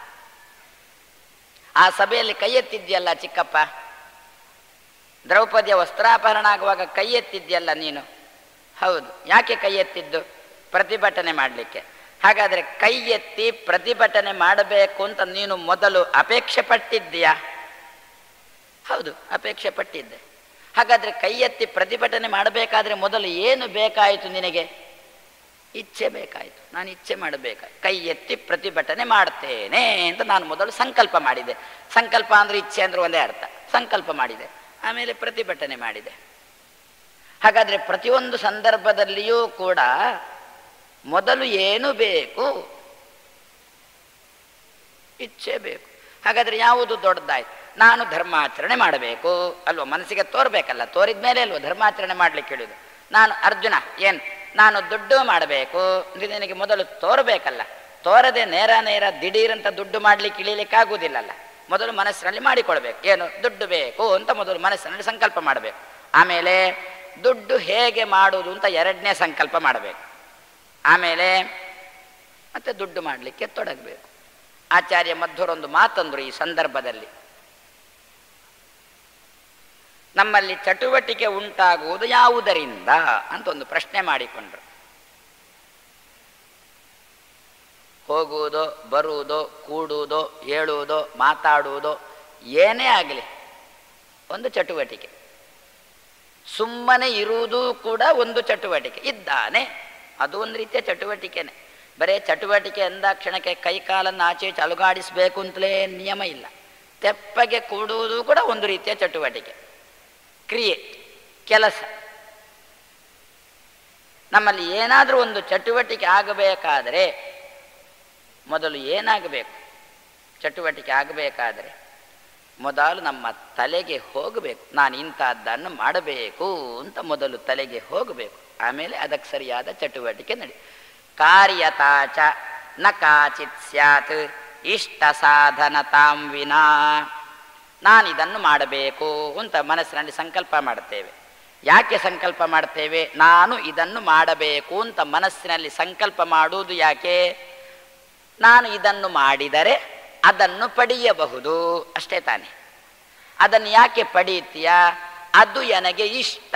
ಆ ಸಭೆಯಲ್ಲಿ ಕೈ ಎತ್ತಿದ್ಯಲ್ಲ ಚಿಕ್ಕಪ್ಪ ದ್ರೌಪದಿಯ ವಸ್ತ್ರಾಪಹರಣ ಆಗುವಾಗ ಕೈ ಎತ್ತಿದ್ಯಲ್ಲ ನೀನು ಹೌದು ಯಾಕೆ ಕೈ ಎತ್ತಿದ್ದು ಪ್ರತಿಭಟನೆ ಮಾಡಲಿಕ್ಕೆ ಹಾಗಾದರೆ ಕೈ ಎತ್ತಿ ಪ್ರತಿಭಟನೆ ಮಾಡಬೇಕು ಅಂತ ನೀನು ಮೊದಲು ಅಪೇಕ್ಷೆ ಪಟ್ಟಿದ್ದೀಯಾ ಹೌದು ಅಪೇಕ್ಷೆ ಪಟ್ಟಿದ್ದೆ ಹಾಗಾದರೆ ಕೈ ಎತ್ತಿ ಪ್ರತಿಭಟನೆ ಮಾಡಬೇಕಾದ್ರೆ ಮೊದಲು ಏನು ಬೇಕಾಯಿತು ನಿನಗೆ ಇಚ್ಛೆ ಬೇಕಾಯಿತು ನಾನು ಇಚ್ಛೆ ಮಾಡಬೇಕು ಕೈ ಎತ್ತಿ ಪ್ರತಿಭಟನೆ ಮಾಡ್ತೇನೆ ಅಂತ ನಾನು ಮೊದಲು ಸಂಕಲ್ಪ ಮಾಡಿದೆ ಸಂಕಲ್ಪ ಅಂದ್ರೆ ಇಚ್ಛೆ ಅಂದ್ರೆ ಒಂದೇ ಅರ್ಥ ಸಂಕಲ್ಪ ಮಾಡಿದೆ ಆಮೇಲೆ ಪ್ರತಿಭಟನೆ ಮಾಡಿದೆ ಹಾಗಾದರೆ ಪ್ರತಿಯೊಂದು ಸಂದರ್ಭದಲ್ಲಿಯೂ ಕೂಡ ಮೊದಲು ಏನು ಬೇಕು ಇಚ್ಛೆ ಬೇಕು ಹಾಗಾದರೆ ಯಾವುದು ದೊಡ್ಡದಾಯ್ತು ನಾನು ಧರ್ಮಾಚರಣೆ ಮಾಡಬೇಕು ಅಲ್ವ ಮನಸ್ಸಿಗೆ ತೋರ್ಬೇಕಲ್ಲ ತೋರಿದ ಮೇಲೆ ಅಲ್ವ ಧರ್ಮಾಚರಣೆ ಮಾಡ್ಲಿಕ್ಕೆ ಹೇಳಿದ್ದು ನಾನು ಅರ್ಜುನ ಏನು ನಾನು ದುಡ್ಡು ಮಾಡಬೇಕು ನಿನಗೆ ಮೊದಲು ತೋರಬೇಕಲ್ಲ ತೋರದೆ ನೇರ ನೇರ ದಿಢೀರಂತ ದುಡ್ಡು ಮಾಡ್ಲಿಕ್ಕೆ ಇಳಿಲಿಕ್ಕೆ ಆಗುವುದಿಲ್ಲಲ್ಲ ಮೊದಲು ಮನಸ್ಸಿನಲ್ಲಿ ಮಾಡಿಕೊಳ್ಬೇಕು ಏನು ದುಡ್ಡು ಬೇಕು ಅಂತ ಮೊದಲು ಮನಸ್ಸಿನಲ್ಲಿ ಸಂಕಲ್ಪ ಮಾಡಬೇಕು ಆಮೇಲೆ ದುಡ್ಡು ಹೇಗೆ ಮಾಡುವುದು ಅಂತ ಎರಡನೇ ಸಂಕಲ್ಪ ಮಾಡಬೇಕು ಆಮೇಲೆ ಮತ್ತೆ ದುಡ್ಡು ಮಾಡಲಿಕ್ಕೆ ತೊಡಗಬೇಕು ಆಚಾರ್ಯ ಮಧ್ವರೊಂದು ಮಾತಂದ್ರು ಈ ಸಂದರ್ಭದಲ್ಲಿ ನಮ್ಮಲ್ಲಿ ಚಟುವಟಿಕೆ ಉಂಟಾಗುವುದು ಯಾವುದರಿಂದ ಅಂತ ಒಂದು ಪ್ರಶ್ನೆ ಮಾಡಿಕೊಂಡ್ರು ಹೋಗುವುದೋ ಬರುವುದೋ ಕೂಡುವುದೋ ಹೇಳುವುದೋ ಮಾತಾಡುವುದೋ ಏನೇ ಆಗಲಿ ಒಂದು ಚಟುವಟಿಕೆ ಸುಮ್ಮನೆ ಇರುವುದು ಕೂಡ ಒಂದು ಚಟುವಟಿಕೆ ಇದ್ದಾನೆ ಅದು ಒಂದು ರೀತಿಯ ಚಟುವಟಿಕೆನೆ ಬರೇ ಚಟುವಟಿಕೆ ಎಂದಾಕ್ಷಣಕ್ಕೆ ಕೈ ಕಾಲನ್ನು ಆಚೆ ಈಚೆ ಅಲುಗಾಡಿಸಬೇಕು ಅಂತಲೇ ನಿಯಮ ಇಲ್ಲ ತೆಪ್ಪಗೆ ಕೂಡುವುದು ಕೂಡ ಒಂದು ರೀತಿಯ ಚಟುವಟಿಕೆ ಕ್ರಿಯೆ ಕೆಲಸ ನಮ್ಮಲ್ಲಿ ಏನಾದರೂ ಒಂದು ಚಟುವಟಿಕೆ ಆಗಬೇಕಾದರೆ ಮೊದಲು ಏನಾಗಬೇಕು ಚಟುವಟಿಕೆ ಆಗಬೇಕಾದರೆ ಮೊದಲು ನಮ್ಮ ತಲೆಗೆ ಹೋಗಬೇಕು ನಾನು ಇಂಥದ್ದನ್ನು ಮಾಡಬೇಕು ಅಂತ ಮೊದಲು ತಲೆಗೆ ಹೋಗಬೇಕು ಆಮೇಲೆ ಅದಕ್ಕೆ ಸರಿಯಾದ ಚಟುವಟಿಕೆ ನಡಿ ಕಾರ್ಯತಾಚ ನ ಕಾಚಿತ್ ಸ್ಯಾತ್ ಇಷ್ಟ ಸಾಧನತಾಂ ವಿನಾ ನಾನು ಇದನ್ನು ಮಾಡಬೇಕು ಅಂತ ಮನಸ್ಸಿನಲ್ಲಿ ಸಂಕಲ್ಪ ಮಾಡುತ್ತೇವೆ ಯಾಕೆ ಸಂಕಲ್ಪ ಮಾಡ್ತೇವೆ ನಾನು ಇದನ್ನು ಮಾಡಬೇಕು ಅಂತ ಮನಸ್ಸಿನಲ್ಲಿ ಸಂಕಲ್ಪ ಮಾಡುವುದು ಯಾಕೆ ನಾನು ಇದನ್ನು ಮಾಡಿದರೆ ಅದನ್ನು ಪಡೆಯಬಹುದು ಅಷ್ಟೇ ತಾನೆ ಅದನ್ನು ಯಾಕೆ ಪಡೆಯುತ್ತೀಯ ಅದು ನನಗೆ ಇಷ್ಟ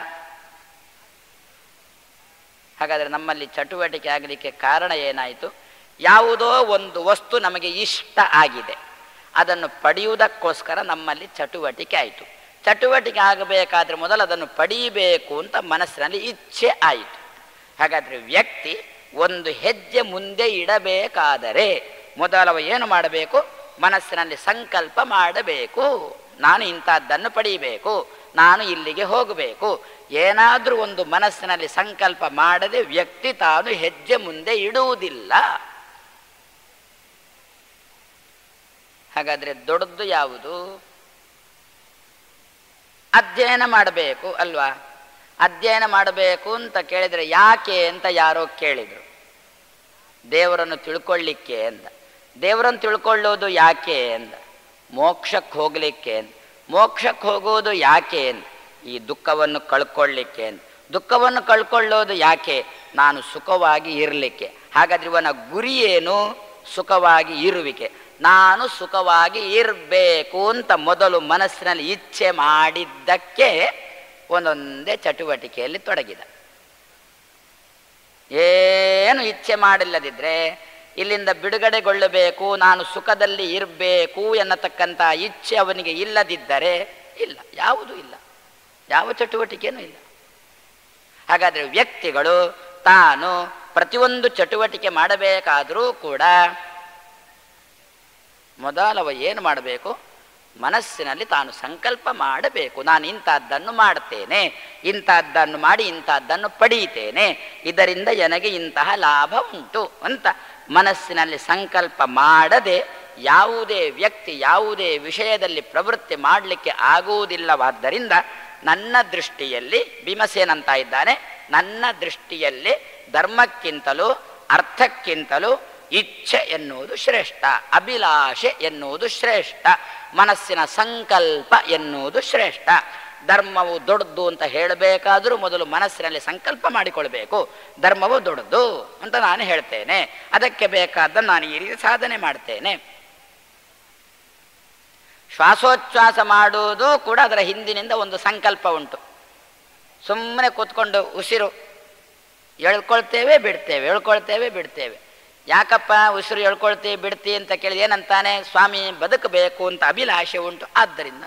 ಹಾಗಾದರೆ ನಮ್ಮಲ್ಲಿ ಚಟುವಟಿಕೆ ಆಗಲಿಕ್ಕೆ ಕಾರಣ ಏನಾಯಿತು ಯಾವುದೋ ಒಂದು ವಸ್ತು ನಮಗೆ ಇಷ್ಟ ಆಗಿದೆ ಅದನ್ನು ಪಡೆಯುವುದಕ್ಕೋಸ್ಕರ ನಮ್ಮಲ್ಲಿ ಚಟುವಟಿಕೆ ಆಯಿತು ಚಟುವಟಿಕೆ ಆಗಬೇಕಾದ್ರೆ ಮೊದಲು ಅದನ್ನು ಪಡೆಯಬೇಕು ಅಂತ ಮನಸ್ಸಿನಲ್ಲಿ ಇಚ್ಛೆ ಆಯಿತು ಹಾಗಾದರೆ ವ್ಯಕ್ತಿ ಒಂದು ಹೆಜ್ಜೆ ಮುಂದೆ ಇಡಬೇಕಾದರೆ ಮೊದಲವ ಏನು ಮಾಡಬೇಕು ಮನಸ್ಸಿನಲ್ಲಿ ಸಂಕಲ್ಪ ಮಾಡಬೇಕು ನಾನು ಇಂಥದ್ದನ್ನು ಪಡೆಯಬೇಕು ನಾನು ಇಲ್ಲಿಗೆ ಹೋಗಬೇಕು ಏನಾದರೂ ಒಂದು ಮನಸ್ಸಿನಲ್ಲಿ ಸಂಕಲ್ಪ ಮಾಡದೆ ವ್ಯಕ್ತಿ ತಾನು ಹೆಜ್ಜೆ ಮುಂದೆ ಇಡುವುದಿಲ್ಲ ಹಾಗಾದರೆ ದೊಡ್ಡದು ಯಾವುದು ಅಧ್ಯಯನ ಮಾಡಬೇಕು ಅಲ್ವಾ ಅಧ್ಯಯನ ಮಾಡಬೇಕು ಅಂತ ಕೇಳಿದರೆ ಯಾಕೆ ಅಂತ ಯಾರೋ ಕೇಳಿದರು ದೇವರನ್ನು ತಿಳ್ಕೊಳ್ಳಿಕ್ಕೆ ಅಂತ ದೇವರನ್ನು ತಿಳ್ಕೊಳ್ಳೋದು ಯಾಕೆ ಅಂತ ಮೋಕ್ಷಕ್ಕೆ ಹೋಗಲಿಕ್ಕೆ ಅಂತ ಮೋಕ್ಷಕ್ಕೆ ಹೋಗೋದು ಯಾಕೆ ಅಂತ ಈ ದುಃಖವನ್ನು ಕಳ್ಕೊಳ್ಳಿಕ್ಕೆ ಅಂತ ದುಃಖವನ್ನು ಕಳ್ಕೊಳ್ಳೋದು ಯಾಕೆ ನಾನು ಸುಖವಾಗಿ ಇರಲಿಕ್ಕೆ ಹಾಗಾದ್ರೆ ಇವನ ಗುರಿ ಏನು ಸುಖವಾಗಿ ಇರುವಿಕೆ ನಾನು ಸುಖವಾಗಿ ಇರಬೇಕು ಅಂತ ಮೊದಲು ಮನಸ್ಸಿನಲ್ಲಿ ಇಚ್ಛೆ ಮಾಡಿದ್ದಕ್ಕೆ ಒಂದೊಂದೇ ಚಟುವಟಿಕೆಯಲ್ಲಿ ತೊಡಗಿದ ಏನು ಇಚ್ಛೆ ಮಾಡಿಲ್ಲದಿದ್ರೆ ಇಲ್ಲಿಂದ ಬಿಡುಗಡೆಗೊಳ್ಳಬೇಕು ನಾನು ಸುಖದಲ್ಲಿ ಇರಬೇಕು ಎನ್ನತಕ್ಕಂಥ ಇಚ್ಛೆ ಅವನಿಗೆ ಇಲ್ಲದಿದ್ದರೆ ಇಲ್ಲ ಯಾವುದೂ ಇಲ್ಲ ಯಾವ ಚಟುವಟಿಕೆಯೂ ಇಲ್ಲ ಹಾಗಾದರೆ ವ್ಯಕ್ತಿಗಳು ತಾನು ಪ್ರತಿಯೊಂದು ಚಟುವಟಿಕೆ ಮಾಡಬೇಕಾದರೂ ಕೂಡ ಮೊದಲವ ಏನು ಮಾಡಬೇಕು ಮನಸ್ಸಿನಲ್ಲಿ ತಾನು ಸಂಕಲ್ಪ ಮಾಡಬೇಕು ನಾನು ಇಂಥದ್ದನ್ನು ಮಾಡ್ತೇನೆ ಇಂಥದ್ದನ್ನು ಮಾಡಿ ಇಂಥದ್ದನ್ನು ಪಡೀತೇನೆ ಇದರಿಂದ ನನಗೆ ಇಂತಹ ಲಾಭ ಉಂಟು ಅಂತ ಮನಸ್ಸಿನಲ್ಲಿ ಸಂಕಲ್ಪ ಮಾಡದೆ ಯಾವುದೇ ವ್ಯಕ್ತಿ ಯಾವುದೇ ವಿಷಯದಲ್ಲಿ ಪ್ರವೃತ್ತಿ ಮಾಡಲಿಕ್ಕೆ ಆಗುವುದಿಲ್ಲವಾದ್ದರಿಂದ ನನ್ನ ದೃಷ್ಟಿಯಲ್ಲಿ ಭೀಮಸೇನಂತ ಇದ್ದಾನೆ ನನ್ನ ದೃಷ್ಟಿಯಲ್ಲಿ ಧರ್ಮಕ್ಕಿಂತಲೂ ಅರ್ಥಕ್ಕಿಂತಲೂ ಇಚ್ಛೆ ಎನ್ನುವುದು ಶ್ರೇಷ್ಠ ಅಭಿಲಾಷೆ ಎನ್ನುವುದು ಶ್ರೇಷ್ಠ ಮನಸ್ಸಿನ ಸಂಕಲ್ಪ ಎನ್ನುವುದು ಶ್ರೇಷ್ಠ ಧರ್ಮವು ದೊಡ್ಡದು ಅಂತ ಹೇಳಬೇಕಾದರೂ ಮೊದಲು ಮನಸ್ಸಿನಲ್ಲಿ ಸಂಕಲ್ಪ ಮಾಡಿಕೊಳ್ಬೇಕು ಧರ್ಮವು ದೊಡ್ಡದು ಅಂತ ನಾನು ಹೇಳ್ತೇನೆ ಅದಕ್ಕೆ ಬೇಕಾದ ನಾನು ಈ ರೀತಿ ಸಾಧನೆ ಮಾಡ್ತೇನೆ ಶ್ವಾಸೋಚ್ಛ್ವಾಸ ಮಾಡುವುದು ಕೂಡ ಅದರ ಹಿಂದಿನಿಂದ ಒಂದು ಸಂಕಲ್ಪ ಉಂಟು ಸುಮ್ಮನೆ ಕೂತ್ಕೊಂಡು ಉಸಿರು ಎಳ್ಕೊಳ್ತೇವೆ ಬಿಡ್ತೇವೆ ಎಳ್ಕೊಳ್ತೇವೆ ಬಿಡ್ತೇವೆ ಯಾಕಪ್ಪ ಉಸಿರು ಎಳ್ಕೊಳ್ತೀವಿ ಬಿಡ್ತಿ ಅಂತ ಕೇಳಿದ ಏನಂತಾನೆ ಸ್ವಾಮಿ ಬದುಕಬೇಕು ಅಂತ ಅಭಿಲಾಷೆ ಉಂಟು ಆದ್ದರಿಂದ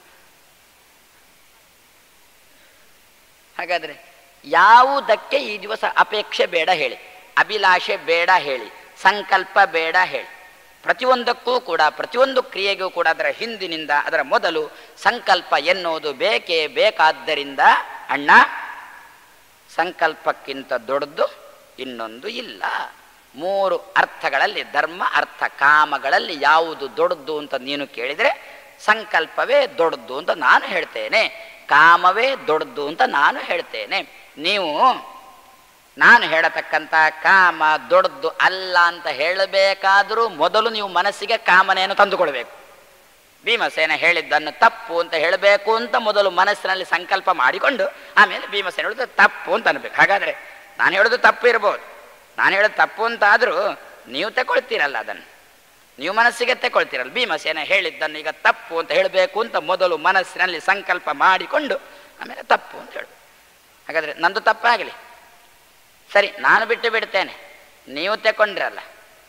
ಹಾಗಾದ್ರೆ ಯಾವುದಕ್ಕೆ ಈ ದಿವಸ ಅಪೇಕ್ಷೆ ಬೇಡ ಹೇಳಿ ಅಭಿಲಾಷೆ ಬೇಡ ಹೇಳಿ ಸಂಕಲ್ಪ ಬೇಡ ಹೇಳಿ ಪ್ರತಿಯೊಂದಕ್ಕೂ ಕೂಡ ಪ್ರತಿಯೊಂದು ಕ್ರಿಯೆಗೂ ಕೂಡ ಅದರ ಹಿಂದಿನಿಂದ ಅದರ ಮೊದಲು ಸಂಕಲ್ಪ ಎನ್ನುವುದು ಬೇಕೇ ಬೇಕಾದ್ದರಿಂದ ಅಣ್ಣ ಸಂಕಲ್ಪಕ್ಕಿಂತ ದೊಡ್ಡದು ಇನ್ನೊಂದು ಇಲ್ಲ ಮೂರು ಅರ್ಥಗಳಲ್ಲಿ ಧರ್ಮ ಅರ್ಥ ಕಾಮಗಳಲ್ಲಿ ಯಾವುದು ದೊಡ್ಡದು ಅಂತ ನೀನು ಕೇಳಿದರೆ ಸಂಕಲ್ಪವೇ ದೊಡ್ಡದು ಅಂತ ನಾನು ಹೇಳ್ತೇನೆ ಕಾಮವೇ ದೊಡ್ಡದು ಅಂತ ನಾನು ಹೇಳ್ತೇನೆ ನೀವು ನಾನು ಹೇಳತಕ್ಕಂಥ ಕಾಮ ದೊಡ್ಡದು ಅಲ್ಲ ಅಂತ ಹೇಳಬೇಕಾದರೂ ಮೊದಲು ನೀವು ಮನಸ್ಸಿಗೆ ಕಾಮನೆಯನ್ನು ತಂದುಕೊಳ್ಬೇಕು ಭೀಮಸೇನ ಹೇಳಿದ್ದನ್ನು ತಪ್ಪು ಅಂತ ಹೇಳಬೇಕು ಅಂತ ಮೊದಲು ಮನಸ್ಸಿನಲ್ಲಿ ಸಂಕಲ್ಪ ಮಾಡಿಕೊಂಡು ಆಮೇಲೆ ಭೀಮಸೇನ ಹೇಳೋದು ತಪ್ಪು ಅಂತ ಅನ್ಬೇಕು ಹಾಗಾದರೆ ನಾನು ಹೇಳೋದು ತಪ್ಪು ಇರ್ಬೋದು ನಾನು ಹೇಳೋದು ತಪ್ಪು ಅಂತ ಆದರೂ ನೀವು ತಗೊಳ್ತೀರಲ್ಲ ಅದನ್ನು ನೀವು ಮನಸ್ಸಿಗೆ ತಗೊಳ್ತೀರಲ್ಲ ಭೀಮಸೇನ ಹೇಳಿದ್ದನ್ನು ಈಗ ತಪ್ಪು ಅಂತ ಹೇಳಬೇಕು ಅಂತ ಮೊದಲು ಮನಸ್ಸಿನಲ್ಲಿ ಸಂಕಲ್ಪ ಮಾಡಿಕೊಂಡು ಆಮೇಲೆ ತಪ್ಪು ಅಂತ ಹೇಳು ಹಾಗಾದರೆ ನಂದು ತಪ್ಪಾಗಲಿ ಸರಿ ನಾನು ಬಿಟ್ಟು ಬಿಡ್ತೇನೆ ನೀವು ತಗೊಂಡ್ರಲ್ಲ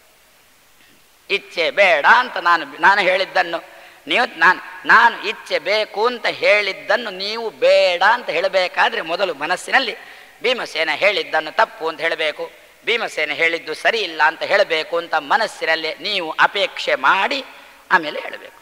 ಇಚ್ಛೆ ಬೇಡ ಅಂತ ನಾನು ನಾನು ಹೇಳಿದ್ದನ್ನು ನೀವು ನಾನು ನಾನು ಇಚ್ಛೆ ಬೇಕು ಅಂತ ಹೇಳಿದ್ದನ್ನು ನೀವು ಬೇಡ ಅಂತ ಹೇಳಬೇಕಾದ್ರೆ ಮೊದಲು ಮನಸ್ಸಿನಲ್ಲಿ ಭೀಮಸೇನ ಹೇಳಿದ್ದನ್ನು ತಪ್ಪು ಅಂತ ಹೇಳಬೇಕು ಭೀಮಸೇನ ಹೇಳಿದ್ದು ಸರಿ ಇಲ್ಲ ಅಂತ ಹೇಳಬೇಕು ಅಂತ ಮನಸ್ಸಿನಲ್ಲಿ ನೀವು ಅಪೇಕ್ಷೆ ಮಾಡಿ ಆಮೇಲೆ ಹೇಳಬೇಕು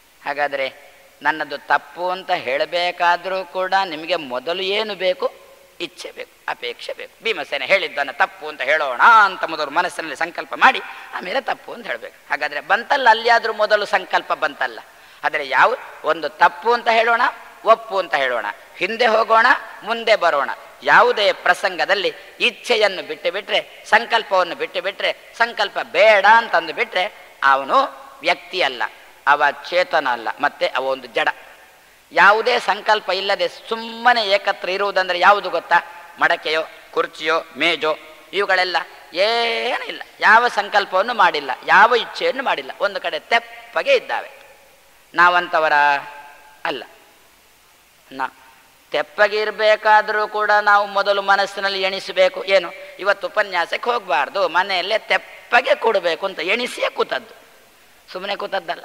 ಹಾಗಾದರೆ ನನ್ನದು ತಪ್ಪು ಅಂತ ಹೇಳಬೇಕಾದರೂ ಕೂಡ ನಿಮಗೆ ಮೊದಲು ಏನು ಬೇಕು ಇಚ್ಛೆ ಬೇಕು ಅಪೇಕ್ಷೆ ಬೇಕು ಭೀಮಸೇನ ಹೇಳಿದ್ದನ್ನು ತಪ್ಪು ಅಂತ ಹೇಳೋಣ ಅಂತ ಮೊದಲು ಮನಸ್ಸಿನಲ್ಲಿ ಸಂಕಲ್ಪ ಮಾಡಿ ಆಮೇಲೆ ತಪ್ಪು ಅಂತ ಹೇಳಬೇಕು ಹಾಗಾದರೆ ಬಂತಲ್ಲ ಅಲ್ಲಿಯಾದರೂ ಮೊದಲು ಸಂಕಲ್ಪ ಬಂತಲ್ಲ ಆದರೆ ಯಾವ ಒಂದು ತಪ್ಪು ಅಂತ ಹೇಳೋಣ ಒಪ್ಪು ಅಂತ ಹೇಳೋಣ ಹಿಂದೆ ಹೋಗೋಣ ಮುಂದೆ ಬರೋಣ ಯಾವುದೇ ಪ್ರಸಂಗದಲ್ಲಿ ಇಚ್ಛೆಯನ್ನು ಬಿಟ್ಟು ಬಿಟ್ರೆ ಸಂಕಲ್ಪವನ್ನು ಬಿಟ್ಟು ಬಿಟ್ರೆ ಸಂಕಲ್ಪ ಬೇಡ ಅಂತಂದು ಬಿಟ್ರೆ ಅವನು ವ್ಯಕ್ತಿ ಅಲ್ಲ ಅವ ಚೇತನ ಅಲ್ಲ ಮತ್ತೆ ಅವ ಒಂದು ಜಡ ಯಾವುದೇ ಸಂಕಲ್ಪ ಇಲ್ಲದೆ ಸುಮ್ಮನೆ ಏಕತ್ರ ಇರುವುದಂದ್ರೆ ಯಾವುದು ಗೊತ್ತಾ ಮಡಕೆಯೋ ಕುರ್ಚಿಯೋ ಮೇಜೋ ಇವುಗಳೆಲ್ಲ ಏನಿಲ್ಲ ಯಾವ ಸಂಕಲ್ಪವನ್ನು ಮಾಡಿಲ್ಲ ಯಾವ ಇಚ್ಛೆಯನ್ನು ಮಾಡಿಲ್ಲ ಒಂದು ಕಡೆ ತೆಪ್ಪಗೆ ಇದ್ದಾವೆ ನಾವಂತವರ ಅಲ್ಲ ನಾ ತೆಪ್ಪಗೆ ಇರಬೇಕಾದ್ರೂ ಕೂಡ ನಾವು ಮೊದಲು ಮನಸ್ಸಿನಲ್ಲಿ ಎಣಿಸಬೇಕು ಏನು ಇವತ್ತು ಉಪನ್ಯಾಸಕ್ಕೆ ಹೋಗಬಾರ್ದು ಮನೆಯಲ್ಲೇ ತೆಪ್ಪಗೆ ಕೊಡಬೇಕು ಅಂತ ಎಣಿಸಿಯೇ ಕೂತದ್ದು ಸುಮ್ಮನೆ ಕೂತದ್ದಲ್ಲ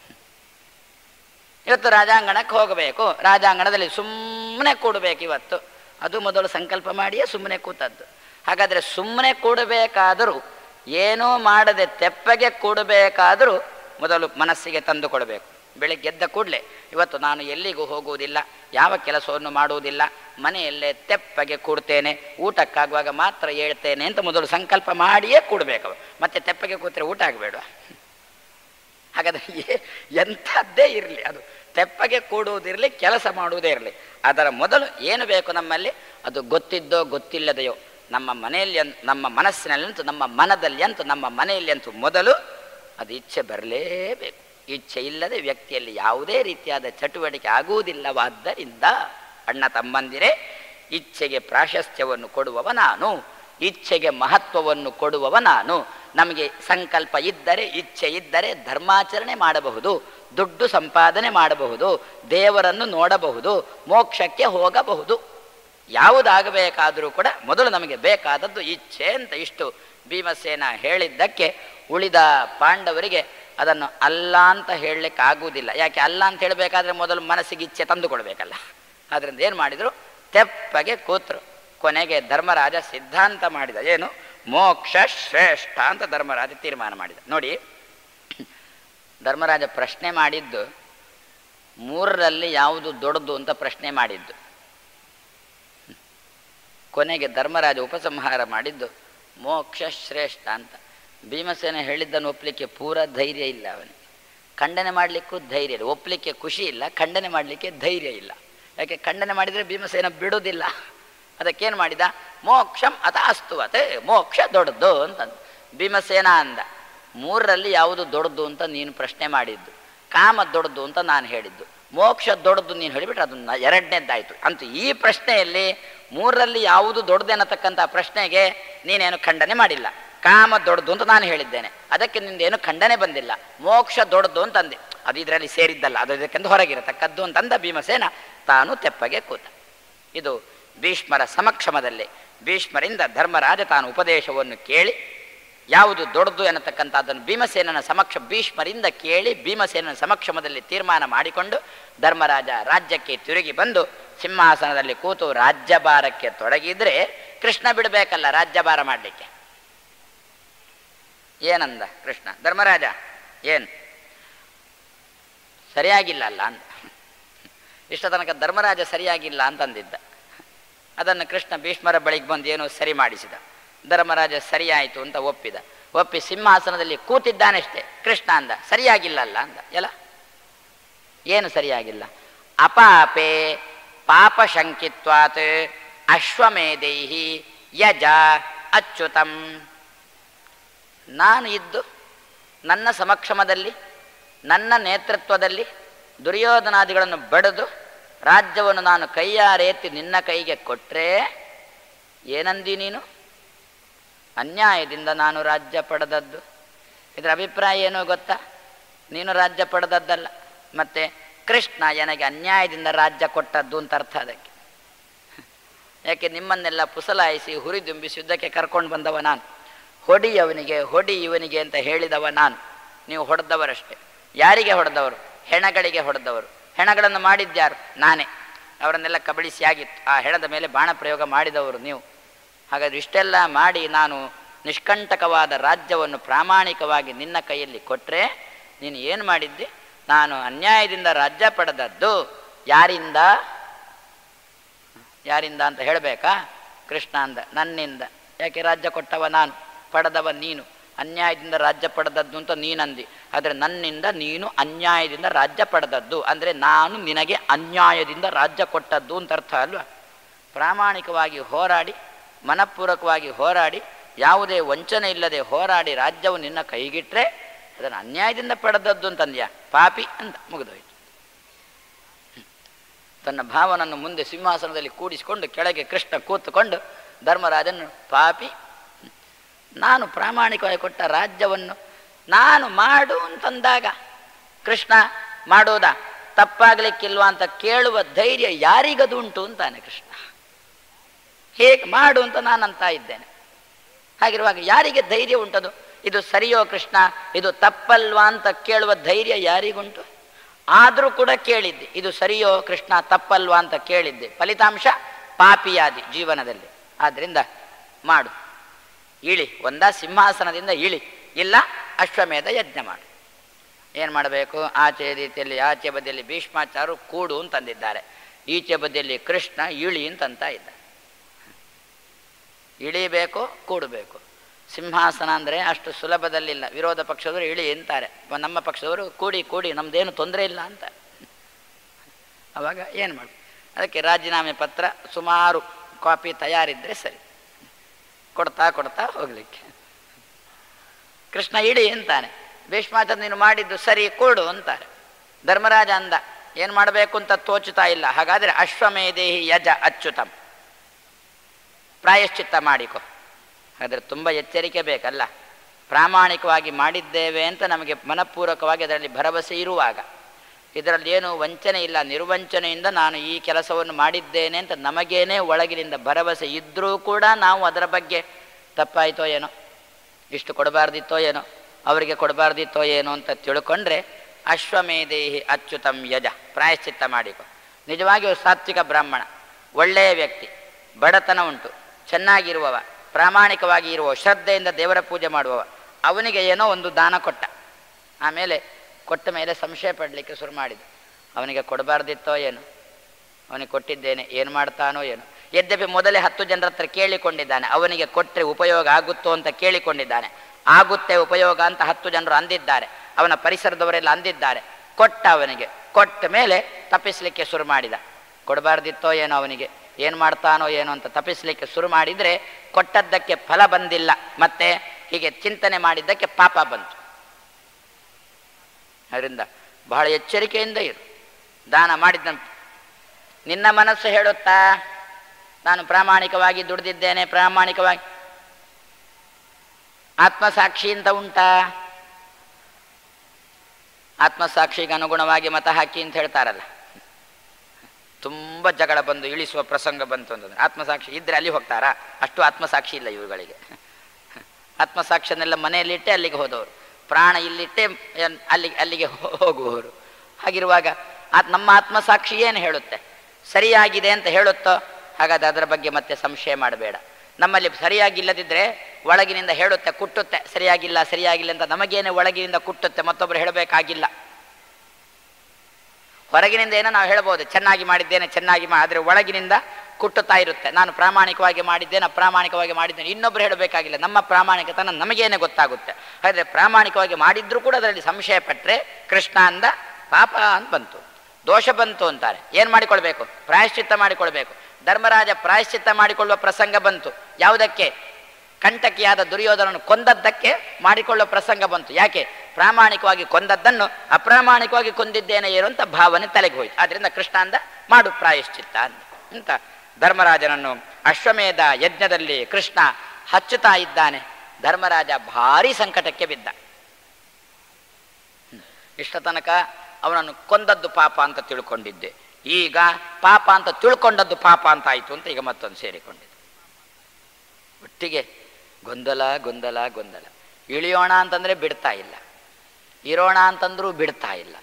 ಇವತ್ತು ರಾಜಾಂಗಣಕ್ಕೆ ಹೋಗಬೇಕು ರಾಜಾಂಗಣದಲ್ಲಿ ಸುಮ್ಮನೆ ಕೂಡಬೇಕು ಇವತ್ತು ಅದು ಮೊದಲು ಸಂಕಲ್ಪ ಮಾಡಿಯೇ ಸುಮ್ಮನೆ ಕೂತದ್ದು ಹಾಗಾದರೆ ಸುಮ್ಮನೆ ಕೂಡಬೇಕಾದರೂ ಏನೂ ಮಾಡದೆ ತೆಪ್ಪಗೆ ಕೂಡಬೇಕಾದರೂ ಮೊದಲು ಮನಸ್ಸಿಗೆ ತಂದು ಕೊಡಬೇಕು ಬೆಳಿಗ್ಗೆ ಎದ್ದ ಕೂಡಲೇ ಇವತ್ತು ನಾನು ಎಲ್ಲಿಗೂ ಹೋಗುವುದಿಲ್ಲ ಯಾವ ಕೆಲಸವನ್ನು ಮಾಡುವುದಿಲ್ಲ ಮನೆಯಲ್ಲೇ ತೆಪ್ಪಗೆ ಕೂಡ್ತೇನೆ ಊಟಕ್ಕಾಗುವಾಗ ಮಾತ್ರ ಹೇಳ್ತೇನೆ ಅಂತ ಮೊದಲು ಸಂಕಲ್ಪ ಮಾಡಿಯೇ ಕೂಡಬೇಕು ಮತ್ತೆ ತೆಪ್ಪಗೆ ಕೂತ್ರೆ ಊಟ ಆಗಬೇಡ ಹಾಗಾದ್ರೆ ಏ ಎಂಥದ್ದೇ ಇರಲಿ ಅದು ತೆಪ್ಪಗೆ ಕೂಡುವುದಿರಲಿ ಕೆಲಸ ಮಾಡುವುದೇ ಇರಲಿ ಅದರ ಮೊದಲು ಏನು ಬೇಕು ನಮ್ಮಲ್ಲಿ ಅದು ಗೊತ್ತಿದ್ದೋ ಗೊತ್ತಿಲ್ಲದೆಯೋ ನಮ್ಮ ಮನೆಯಲ್ಲಿ ಅನ್- ನಮ್ಮ ಮನಸ್ಸಿನಲ್ಲಿ ಅಂತೂ ನಮ್ಮ ಮನದಲ್ಲಿ ಅಂತೂ ನಮ್ಮ ಮನೆಯಲ್ಲಿ ಅಂತೂ ಮೊದಲು ಅದು ಇಚ್ಛೆ ಬರಲೇಬೇಕು ಇಚ್ಛೆ ಇಲ್ಲದೆ ವ್ಯಕ್ತಿಯಲ್ಲಿ ಯಾವುದೇ ರೀತಿಯಾದ ಚಟುವಟಿಕೆ ಆಗುವುದಿಲ್ಲವಾದ್ದರಿಂದ ಅಣ್ಣ ತಮ್ಮಂದಿರೇ ಇಚ್ಛೆಗೆ ಪ್ರಾಶಸ್ತ್ಯವನ್ನು ಕೊಡುವವ ನಾನು ಇಚ್ಛೆಗೆ ಮಹತ್ವವನ್ನು ಕೊಡುವವ ನಾನು ನಮಗೆ ಸಂಕಲ್ಪ ಇದ್ದರೆ ಇಚ್ಛೆ ಇದ್ದರೆ ಧರ್ಮಾಚರಣೆ ಮಾಡಬಹುದು ದುಡ್ಡು ಸಂಪಾದನೆ ಮಾಡಬಹುದು ದೇವರನ್ನು ನೋಡಬಹುದು ಮೋಕ್ಷಕ್ಕೆ ಹೋಗಬಹುದು ಯಾವುದಾಗಬೇಕಾದರೂ ಕೂಡ ಮೊದಲು ನಮಗೆ ಬೇಕಾದದ್ದು ಇಚ್ಛೆ ಅಂತ ಇಷ್ಟು ಭೀಮಸೇನ ಹೇಳಿದ್ದಕ್ಕೆ ಉಳಿದ ಪಾಂಡವರಿಗೆ ಅದನ್ನು ಅಲ್ಲ ಅಂತ ಹೇಳಲಿಕ್ಕೆ ಆಗುವುದಿಲ್ಲ ಯಾಕೆ ಅಲ್ಲ ಅಂತ ಹೇಳಬೇಕಾದ್ರೆ ಮೊದಲು ಮನಸ್ಸಿಗೆ ಇಚ್ಛೆ ತಂದು ಕೊಡಬೇಕಲ್ಲ ಅದರಿಂದ ಏನು ಮಾಡಿದರು ತೆಪ್ಪಗೆ ಕೂತರು ಕೊನೆಗೆ ಧರ್ಮರಾಜ ಸಿದ್ಧಾಂತ ಮಾಡಿದ ಏನು ಮೋಕ್ಷ ಶ್ರೇಷ್ಠ ಅಂತ ಧರ್ಮರಾಜ ತೀರ್ಮಾನ ಮಾಡಿದ ನೋಡಿ ಧರ್ಮರಾಜ ಪ್ರಶ್ನೆ ಮಾಡಿದ್ದು ಮೂರರಲ್ಲಿ ಯಾವುದು ದೊಡ್ಡದು ಅಂತ ಪ್ರಶ್ನೆ ಮಾಡಿದ್ದು ಕೊನೆಗೆ ಧರ್ಮರಾಜ ಉಪಸಂಹಾರ ಮಾಡಿದ್ದು ಮೋಕ್ಷ ಶ್ರೇಷ್ಠ ಅಂತ ಭೀಮಸೇನ ಹೇಳಿದ್ದನ್ನು ಒಪ್ಪಲಿಕ್ಕೆ ಪೂರ ಧೈರ್ಯ ಇಲ್ಲ ಅವನಿಗೆ ಖಂಡನೆ ಮಾಡಲಿಕ್ಕೂ ಧೈರ್ಯ ಇಲ್ಲ ಒಪ್ಪಲಿಕ್ಕೆ ಖುಷಿ ಇಲ್ಲ ಖಂಡನೆ ಮಾಡಲಿಕ್ಕೆ ಧೈರ್ಯ ಇಲ್ಲ ಯಾಕೆ ಖಂಡನೆ ಮಾಡಿದರೆ ಭೀಮಸೇನ ಬಿಡುವುದಿಲ್ಲ ಅದಕ್ಕೇನು ಮಾಡಿದ ಮೋಕ್ಷಂ ಅತ ಅಸ್ತುವತೆ ಮೋಕ್ಷ ದೊಡ್ಡದು ಅಂತಂದು ಭೀಮಸೇನ ಅಂದ ಮೂರರಲ್ಲಿ ಯಾವುದು ದೊಡ್ಡದು ಅಂತ ನೀನು ಪ್ರಶ್ನೆ ಮಾಡಿದ್ದು ಕಾಮ ದೊಡ್ಡದು ಅಂತ ನಾನು ಹೇಳಿದ್ದು ಮೋಕ್ಷ ದೊಡ್ಡದು ನೀನು ಹೇಳಿಬಿಟ್ರೆ ಅದನ್ನ ಎರಡನೇದ್ದಾಯಿತು ಅಂತೂ ಈ ಪ್ರಶ್ನೆಯಲ್ಲಿ ಮೂರರಲ್ಲಿ ಯಾವುದು ದೊಡ್ಡದೆನ್ನತಕ್ಕಂಥ ಪ್ರಶ್ನೆಗೆ ನೀನೇನು ಖಂಡನೆ ಮಾಡಿಲ್ಲ ಕಾಮ ದೊಡ್ಡದು ಅಂತ ನಾನು ಹೇಳಿದ್ದೇನೆ ಅದಕ್ಕೆ ನಿಂದೇನು ಖಂಡನೆ ಬಂದಿಲ್ಲ ಮೋಕ್ಷ ದೊಡ್ಡದು ಅಂತಂದೆ ಅದು ಇದರಲ್ಲಿ ಸೇರಿದ್ದಲ್ಲ ಅದು ಇದಕ್ಕೆಂದು ಹೊರಗಿರತಕ್ಕದ್ದು ಅಂತಂದ ಭೀಮಸೇನ ತಾನು ತೆಪ್ಪಗೆ ಕೂತ ಇದು ಭೀಷ್ಮರ ಸಮಕ್ಷಮದಲ್ಲಿ ಭೀಷ್ಮರಿಂದ ಧರ್ಮರಾಜ ತಾನು ಉಪದೇಶವನ್ನು ಕೇಳಿ ಯಾವುದು ದೊಡ್ಡದು ಎನ್ನತಕ್ಕಂಥದ್ದನ್ನು ಭೀಮಸೇನನ ಸಮಕ್ಷ ಭೀಷ್ಮರಿಂದ ಕೇಳಿ ಭೀಮಸೇನನ ಸಮಕ್ಷಮದಲ್ಲಿ ತೀರ್ಮಾನ ಮಾಡಿಕೊಂಡು ಧರ್ಮರಾಜ ರಾಜ್ಯಕ್ಕೆ ತಿರುಗಿ ಬಂದು ಸಿಂಹಾಸನದಲ್ಲಿ ಕೂತು ರಾಜ್ಯಭಾರಕ್ಕೆ ತೊಡಗಿದ್ರೆ ಕೃಷ್ಣ ಬಿಡಬೇಕಲ್ಲ ರಾಜ್ಯಭಾರ ಮಾಡಲಿಕ್ಕೆ ಏನಂದ ಕೃಷ್ಣ ಧರ್ಮರಾಜ ಏನು ಸರಿಯಾಗಿಲ್ಲ ಅಲ್ಲ ಅಂತ ಇಷ್ಟ ತನಕ ಧರ್ಮರಾಜ ಸರಿಯಾಗಿಲ್ಲ ಅಂತಂದಿದ್ದ ಅದನ್ನು ಕೃಷ್ಣ ಭೀಷ್ಮರ ಬಳಿಗೆ ಬಂದು ಏನೋ ಸರಿ ಮಾಡಿಸಿದ ಧರ್ಮರಾಜ ಸರಿಯಾಯಿತು ಅಂತ ಒಪ್ಪಿದ ಒಪ್ಪಿ ಸಿಂಹಾಸನದಲ್ಲಿ ಕೂತಿದ್ದಾನಷ್ಟೇ ಕೃಷ್ಣ ಅಂದ ಸರಿಯಾಗಿಲ್ಲಲ್ಲ ಅಂದ ಎಲ್ಲ ಏನು ಸರಿಯಾಗಿಲ್ಲ ಅಪಾಪೆ ಪಾಪ ಶಂಕಿತ್ವಾತ್ ಅಶ್ವಮೇಧೈಹಿ ಯಜ ಅಚ್ಯುತಂ ನಾನು ಇದ್ದು ನನ್ನ ಸಮಕ್ಷಮದಲ್ಲಿ ನನ್ನ ನೇತೃತ್ವದಲ್ಲಿ ದುರ್ಯೋಧನಾದಿಗಳನ್ನು ಬಡಿದು ರಾಜ್ಯವನ್ನು ನಾನು ಕೈಯಾರೆತ್ತಿ ನಿನ್ನ ಕೈಗೆ ಕೊಟ್ಟರೆ ಏನಂದಿ ನೀನು ಅನ್ಯಾಯದಿಂದ ನಾನು ರಾಜ್ಯ ಪಡೆದದ್ದು ಇದರ ಅಭಿಪ್ರಾಯ ಏನು ಗೊತ್ತಾ ನೀನು ರಾಜ್ಯ ಪಡೆದದ್ದಲ್ಲ ಮತ್ತೆ ಕೃಷ್ಣ ನನಗೆ ಅನ್ಯಾಯದಿಂದ ರಾಜ್ಯ ಕೊಟ್ಟದ್ದು ಅಂತ ಅರ್ಥ ಅದಕ್ಕೆ ಯಾಕೆ ನಿಮ್ಮನ್ನೆಲ್ಲ ಪುಸಲಾಯಿಸಿ ಹುರಿದುಂಬಿಸಿ ಯುದ್ಧಕ್ಕೆ ಕರ್ಕೊಂಡು ಬಂದವ ನಾನು ಹೊಡಿ ಅವನಿಗೆ ಹೊಡಿ ಇವನಿಗೆ ಅಂತ ಹೇಳಿದವ ನಾನು ನೀವು ಹೊಡೆದವರಷ್ಟೇ ಯಾರಿಗೆ ಹೊಡೆದವರು ಹೆಣಗಳಿಗೆ ಹೊಡೆದವರು ಹೆಣಗಳನ್ನು ಮಾಡಿದ್ಯಾರು ನಾನೇ ಅವರನ್ನೆಲ್ಲ ಕಬಳಿಸಿ ಆಗಿತ್ತು ಆ ಹೆಣದ ಮೇಲೆ ಬಾಣ ಪ್ರಯೋಗ ಮಾಡಿದವರು ನೀವು ಹಾಗಾದ್ರೆ ಇಷ್ಟೆಲ್ಲ ಮಾಡಿ ನಾನು ನಿಷ್ಕಂಟಕವಾದ ರಾಜ್ಯವನ್ನು ಪ್ರಾಮಾಣಿಕವಾಗಿ ನಿನ್ನ ಕೈಯಲ್ಲಿ ಕೊಟ್ಟರೆ ನೀನು ಏನು ಮಾಡಿದ್ದಿ ನಾನು ಅನ್ಯಾಯದಿಂದ ರಾಜ್ಯ ಪಡೆದದ್ದು ಯಾರಿಂದ ಯಾರಿಂದ ಅಂತ ಹೇಳಬೇಕಾ ಕೃಷ್ಣ ಅಂದ ನನ್ನಿಂದ ಯಾಕೆ ರಾಜ್ಯ ಕೊಟ್ಟವ ನಾನು ಪಡೆದವ ನೀನು ಅನ್ಯಾಯದಿಂದ ರಾಜ್ಯ ಪಡೆದದ್ದು ಅಂತ ನೀನಂದಿ ಆದರೆ ನನ್ನಿಂದ ನೀನು ಅನ್ಯಾಯದಿಂದ ರಾಜ್ಯ ಪಡೆದದ್ದು ಅಂದರೆ ನಾನು ನಿನಗೆ ಅನ್ಯಾಯದಿಂದ ರಾಜ್ಯ ಕೊಟ್ಟದ್ದು ಅಂತ ಅರ್ಥ ಅಲ್ವಾ ಪ್ರಾಮಾಣಿಕವಾಗಿ ಹೋರಾಡಿ ಮನಪೂರ್ವಕವಾಗಿ ಹೋರಾಡಿ ಯಾವುದೇ ವಂಚನೆ ಇಲ್ಲದೆ ಹೋರಾಡಿ ರಾಜ್ಯವು ನಿನ್ನ ಕೈಗಿಟ್ರೆ ಅದನ್ನು ಅನ್ಯಾಯದಿಂದ ಪಡೆದದ್ದು ಅಂತಂದ್ಯಾ ಪಾಪಿ ಅಂತ ಮುಗಿದೋಯ್ತು ತನ್ನ ಭಾವನನ್ನು ಮುಂದೆ ಸಿಂಹಾಸನದಲ್ಲಿ ಕೂಡಿಸಿಕೊಂಡು ಕೆಳಗೆ ಕೃಷ್ಣ ಕೂತುಕೊಂಡು ಧರ್ಮರಾಜನು ಪಾಪಿ ನಾನು ಪ್ರಾಮಾಣಿಕವಾಗಿ ಕೊಟ್ಟ ರಾಜ್ಯವನ್ನು ನಾನು ಮಾಡು ಅಂತಂದಾಗ ಕೃಷ್ಣ ಮಾಡೋದಾ ತಪ್ಪಾಗಲಿಕ್ಕಿಲ್ವಾ ಅಂತ ಕೇಳುವ ಧೈರ್ಯ ಯಾರಿಗದು ಉಂಟು ಅಂತಾನೆ ಕೃಷ್ಣ ಹೇಗೆ ಮಾಡು ಅಂತ ನಾನು ಅಂತ ಇದ್ದೇನೆ ಹಾಗಿರುವಾಗ ಯಾರಿಗೆ ಧೈರ್ಯ ಉಂಟದು ಇದು ಸರಿಯೋ ಕೃಷ್ಣ ಇದು ತಪ್ಪಲ್ವಾ ಅಂತ ಕೇಳುವ ಧೈರ್ಯ ಯಾರಿಗುಂಟು ಆದರೂ ಕೂಡ ಕೇಳಿದ್ದೆ ಇದು ಸರಿಯೋ ಕೃಷ್ಣ ತಪ್ಪಲ್ವಾ ಅಂತ ಕೇಳಿದ್ದೆ ಫಲಿತಾಂಶ ಪಾಪಿಯಾದಿ ಜೀವನದಲ್ಲಿ ಆದ್ದರಿಂದ ಮಾಡು ಇಳಿ ಒಂದ ಸಿಂಹಾಸನದಿಂದ ಇಳಿ ಇಲ್ಲ ಅಶ್ವಮೇಧ ಯಜ್ಞ ಮಾಡು ಏನು ಮಾಡಬೇಕು ಆಚೆ ರೀತಿಯಲ್ಲಿ ಆಚೆ ಬದಿಯಲ್ಲಿ ಭೀಷ್ಮಾಚಾರು ಕೂಡು ಅಂತಂದಿದ್ದಾರೆ ಈಚೆ ಬದಿಯಲ್ಲಿ ಕೃಷ್ಣ ಇಳಿ ಅಂತಂತ ಇದ್ದ ಇಳಿಬೇಕು ಕೂಡಬೇಕು ಸಿಂಹಾಸನ ಅಂದರೆ ಅಷ್ಟು ಸುಲಭದಲ್ಲಿಲ್ಲ ವಿರೋಧ ಪಕ್ಷದವರು ಇಳಿ ಅಂತಾರೆ ನಮ್ಮ ಪಕ್ಷದವರು ಕೂಡಿ ಕೂಡಿ ನಮ್ದೇನು ತೊಂದರೆ ಇಲ್ಲ ಅಂತ ಅವಾಗ ಏನು ಮಾಡಿ ಅದಕ್ಕೆ ರಾಜೀನಾಮೆ ಪತ್ರ ಸುಮಾರು ಕಾಪಿ ತಯಾರಿದ್ದರೆ ಸರಿ ಕೊಡ್ತಾ ಕೊಡ್ತಾ ಹೋಗ್ಲಿಕ್ಕೆ ಕೃಷ್ಣ ಇಡಿ ಅಂತಾನೆ ಭೀಷ್ಮಾಚಾರ್ಯ ನೀನು ಮಾಡಿದ್ದು ಸರಿ ಕೂಡು ಅಂತಾರೆ ಧರ್ಮರಾಜ ಅಂದ ಏನು ಮಾಡಬೇಕು ಅಂತ ತೋಚುತ್ತಾ ಇಲ್ಲ ಹಾಗಾದರೆ ಅಶ್ವಮೇಧೇಹಿ ಯಜ ಅಚ್ಯುತಂ ಪ್ರಾಯಶ್ಚಿತ್ತ ಮಾಡಿಕೊ ಆದರೆ ತುಂಬ ಎಚ್ಚರಿಕೆ ಬೇಕಲ್ಲ ಪ್ರಾಮಾಣಿಕವಾಗಿ ಮಾಡಿದ್ದೇವೆ ಅಂತ ನಮಗೆ ಮನಪೂರ್ವಕವಾಗಿ ಅದರಲ್ಲಿ ಭರವಸೆ ಇರುವಾಗ ಇದರಲ್ಲಿ ಏನು ವಂಚನೆ ಇಲ್ಲ ನಿರ್ವಂಚನೆಯಿಂದ ನಾನು ಈ ಕೆಲಸವನ್ನು ಮಾಡಿದ್ದೇನೆ ಅಂತ ನಮಗೇನೇ ಒಳಗಿನಿಂದ ಭರವಸೆ ಇದ್ದರೂ ಕೂಡ ನಾವು ಅದರ ಬಗ್ಗೆ ತಪ್ಪಾಯಿತೋ ಏನೋ ಇಷ್ಟು ಕೊಡಬಾರ್ದಿತ್ತೋ ಏನೋ ಅವರಿಗೆ ಕೊಡಬಾರ್ದಿತ್ತೋ ಏನೋ ಅಂತ ತಿಳ್ಕೊಂಡ್ರೆ ಅಶ್ವಮೇಧೇಹಿ ಅಚ್ಯುತಂ ಯಜ ಪ್ರಾಯಶ್ಚಿತ್ತ ಮಾಡಿಕೊ ನಿಜವಾಗಿಯೂ ಸಾತ್ವಿಕ ಬ್ರಾಹ್ಮಣ ಒಳ್ಳೆಯ ವ್ಯಕ್ತಿ ಬಡತನ ಉಂಟು ಚೆನ್ನಾಗಿರುವವ ಪ್ರಾಮಾಣಿಕವಾಗಿ ಇರುವ ಶ್ರದ್ಧೆಯಿಂದ ದೇವರ ಪೂಜೆ ಮಾಡುವವ ಅವನಿಗೆ ಏನೋ ಒಂದು ದಾನ ಕೊಟ್ಟ ಆಮೇಲೆ ಕೊಟ್ಟ ಮೇಲೆ ಸಂಶಯ ಪಡಲಿಕ್ಕೆ ಶುರು ಮಾಡಿದ ಅವನಿಗೆ ಕೊಡಬಾರ್ದಿತ್ತೋ ಏನು ಅವನಿಗೆ ಕೊಟ್ಟಿದ್ದೇನೆ ಏನು ಮಾಡ್ತಾನೋ ಏನು ಯದ್ಯಪಿ ಮೊದಲೇ ಹತ್ತು ಜನರ ಹತ್ರ ಕೇಳಿಕೊಂಡಿದ್ದಾನೆ ಅವನಿಗೆ ಕೊಟ್ಟರೆ ಉಪಯೋಗ ಆಗುತ್ತೋ ಅಂತ ಕೇಳಿಕೊಂಡಿದ್ದಾನೆ ಆಗುತ್ತೆ ಉಪಯೋಗ ಅಂತ ಹತ್ತು ಜನರು ಅಂದಿದ್ದಾರೆ ಅವನ ಪರಿಸರದವರೆಲ್ಲ ಅಂದಿದ್ದಾರೆ ಕೊಟ್ಟ ಅವನಿಗೆ ಕೊಟ್ಟ ಮೇಲೆ ತಪ್ಪಿಸಲಿಕ್ಕೆ ಶುರು ಮಾಡಿದ ಕೊಡಬಾರ್ದಿತ್ತೋ ಏನೋ ಅವನಿಗೆ ಏನು ಮಾಡ್ತಾನೋ ಏನೋ ಅಂತ ತಪ್ಪಿಸಲಿಕ್ಕೆ ಶುರು ಮಾಡಿದರೆ ಕೊಟ್ಟದ್ದಕ್ಕೆ ಫಲ ಬಂದಿಲ್ಲ ಮತ್ತೆ ಹೀಗೆ ಚಿಂತನೆ ಮಾಡಿದ್ದಕ್ಕೆ ಪಾಪ ಬಂತು ಅದರಿಂದ ಬಹಳ ಎಚ್ಚರಿಕೆಯಿಂದ ಇರು ದಾನ ಮಾಡಿದ್ದ ನಿನ್ನ ಮನಸ್ಸು ಹೇಳುತ್ತಾ ನಾನು ಪ್ರಾಮಾಣಿಕವಾಗಿ ದುಡಿದಿದ್ದೇನೆ ಪ್ರಾಮಾಣಿಕವಾಗಿ ಆತ್ಮಸಾಕ್ಷಿ ಅಂತ ಉಂಟಾ ಆತ್ಮಸಾಕ್ಷಿಗೆ ಅನುಗುಣವಾಗಿ ಮತ ಹಾಕಿ ಅಂತ ಹೇಳ್ತಾರಲ್ಲ ತುಂಬ ಜಗಳ ಬಂದು ಇಳಿಸುವ ಪ್ರಸಂಗ ಬಂತು ಅಂತಂದ್ರೆ ಆತ್ಮಸಾಕ್ಷಿ ಇದ್ರೆ ಅಲ್ಲಿ ಹೋಗ್ತಾರಾ ಅಷ್ಟು ಆತ್ಮಸಾಕ್ಷಿ ಇಲ್ಲ ಇವುಗಳಿಗೆ ಆತ್ಮಸಾಕ್ಷಿಯನ್ನೆಲ್ಲ ಮನೆಯಲ್ಲಿಟ್ಟೆ ಅಲ್ಲಿಗೆ ಹೋದವರು ಪ್ರಾಣ ಇಲ್ಲಿಟ್ಟೆ ಏನ್ ಅಲ್ಲಿಗೆ ಅಲ್ಲಿಗೆ ಹೋಗುವವರು ಹಾಗಿರುವಾಗ ಆತ್ ನಮ್ಮ ಆತ್ಮಸಾಕ್ಷಿ ಏನು ಹೇಳುತ್ತೆ ಸರಿಯಾಗಿದೆ ಅಂತ ಹೇಳುತ್ತೋ ಹಾಗಾದ್ರೆ ಅದರ ಬಗ್ಗೆ ಮತ್ತೆ ಸಂಶಯ ಮಾಡಬೇಡ ನಮ್ಮಲ್ಲಿ ಸರಿಯಾಗಿಲ್ಲದಿದ್ದರೆ ಒಳಗಿನಿಂದ ಹೇಳುತ್ತೆ ಕುಟ್ಟುತ್ತೆ ಸರಿಯಾಗಿಲ್ಲ ಸರಿಯಾಗಿಲ್ಲ ಅಂತ ನಮಗೇನೆ ಒಳಗಿನಿಂದ ಕುಟ್ಟುತ್ತೆ ಮತ್ತೊಬ್ಬರು ಹೇಳಬೇಕಾಗಿಲ್ಲ ಹೊರಗಿನಿಂದ ಏನೋ ನಾವು ಹೇಳ್ಬೋದು ಚೆನ್ನಾಗಿ ಮಾಡಿದ್ದೇನೆ ಚೆನ್ನಾಗಿ ಮಾ ಆದರೆ ಒಳಗಿನಿಂದ ಕುಟ್ಟುತ್ತಾ ಇರುತ್ತೆ ನಾನು ಪ್ರಾಮಾಣಿಕವಾಗಿ ಮಾಡಿದ್ದೇನೆ ಅಪ್ರಾಮಾಣಿಕವಾಗಿ ಮಾಡಿದ್ದೇನೆ ಇನ್ನೊಬ್ಬರು ಹೇಳಬೇಕಾಗಿಲ್ಲ ನಮ್ಮ ಪ್ರಾಮಾಣಿಕತನ ನಮಗೇನೆ ಗೊತ್ತಾಗುತ್ತೆ ಹಾಗಾದರೆ ಪ್ರಾಮಾಣಿಕವಾಗಿ ಮಾಡಿದ್ರೂ ಕೂಡ ಅದರಲ್ಲಿ ಸಂಶಯ ಪಟ್ಟರೆ ಕೃಷ್ಣ ಅಂದ ಪಾಪ ಅಂತ ಬಂತು ದೋಷ ಬಂತು ಅಂತಾರೆ ಏನು ಮಾಡಿಕೊಳ್ಬೇಕು ಪ್ರಾಯಶ್ಚಿತ್ತ ಮಾಡಿಕೊಳ್ಬೇಕು ಧರ್ಮರಾಜ ಪ್ರಾಯಶ್ಚಿತ್ತ ಮಾಡಿಕೊಳ್ಳುವ ಪ್ರಸಂಗ ಬಂತು ಯಾವುದಕ್ಕೆ ಕಂಟಕಿಯಾದ ದುರ್ಯೋಧನನ್ನು ಕೊಂದದ್ದಕ್ಕೆ ಮಾಡಿಕೊಳ್ಳುವ ಪ್ರಸಂಗ ಬಂತು ಯಾಕೆ ಪ್ರಾಮಾಣಿಕವಾಗಿ ಕೊಂದದ್ದನ್ನು ಅಪ್ರಾಮಾಣಿಕವಾಗಿ ಕೊಂದಿದ್ದೇನೆ ಏನು ಅಂತ ಭಾವನೆ ತಲೆಗೆ ಹೋಯ್ತು ಆದ್ರಿಂದ ಕೃಷ್ಣ ಅಂದ ಮಾಡು ಪ್ರಾಯಶ್ಚಿತ್ತ ಅಂತ ಅಂತ ಧರ್ಮರಾಜನನ್ನು ಅಶ್ವಮೇಧ ಯಜ್ಞದಲ್ಲಿ ಕೃಷ್ಣ ಹಚ್ಚುತ್ತಾ ಇದ್ದಾನೆ ಧರ್ಮರಾಜ ಭಾರಿ ಸಂಕಟಕ್ಕೆ ಬಿದ್ದ ಇಷ್ಟ ತನಕ ಅವನನ್ನು ಕೊಂದದ್ದು ಪಾಪ ಅಂತ ತಿಳ್ಕೊಂಡಿದ್ದೆ ಈಗ ಪಾಪ ಅಂತ ತಿಳ್ಕೊಂಡದ್ದು ಪಾಪ ಅಂತ ಆಯಿತು ಅಂತ ಈಗ ಮತ್ತೊಂದು ಸೇರಿಕೊಂಡಿದ್ದೆ ಒಟ್ಟಿಗೆ ಗೊಂದಲ ಗೊಂದಲ ಗೊಂದಲ ಇಳಿಯೋಣ ಅಂತಂದ್ರೆ ಬಿಡ್ತಾ ಇಲ್ಲ ಇರೋಣ ಅಂತಂದ್ರೂ ಬಿಡ್ತಾ ಇಲ್ಲ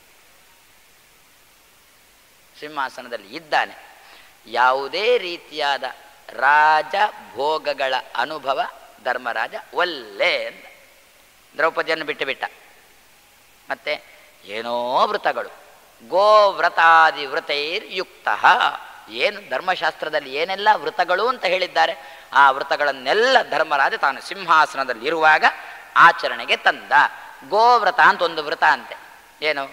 ಸಿಂಹಾಸನದಲ್ಲಿ ಇದ್ದಾನೆ ಯಾವುದೇ ರೀತಿಯಾದ ರಾಜ ಭೋಗಗಳ ಅನುಭವ ಧರ್ಮರಾಜ ಒಲ್ಲೆ ಅಂತ ದ್ರೌಪದಿಯನ್ನು ಬಿಟ್ಟು ಬಿಟ್ಟ ಮತ್ತೆ ಏನೋ ವೃತಗಳು ಗೋವ್ರತಾದಿ ವೃತೈರ್ ಯುಕ್ತ ಏನು ಧರ್ಮಶಾಸ್ತ್ರದಲ್ಲಿ ಏನೆಲ್ಲ ವೃತಗಳು ಅಂತ ಹೇಳಿದ್ದಾರೆ ಆ ವೃತಗಳನ್ನೆಲ್ಲ ಧರ್ಮರಾಜ ತಾನು ಸಿಂಹಾಸನದಲ್ಲಿ ಇರುವಾಗ ಆಚರಣೆಗೆ ತಂದ ಗೋವ್ರತ ಅಂತ ಒಂದು ವೃತ ಅಂತೆ ಏನು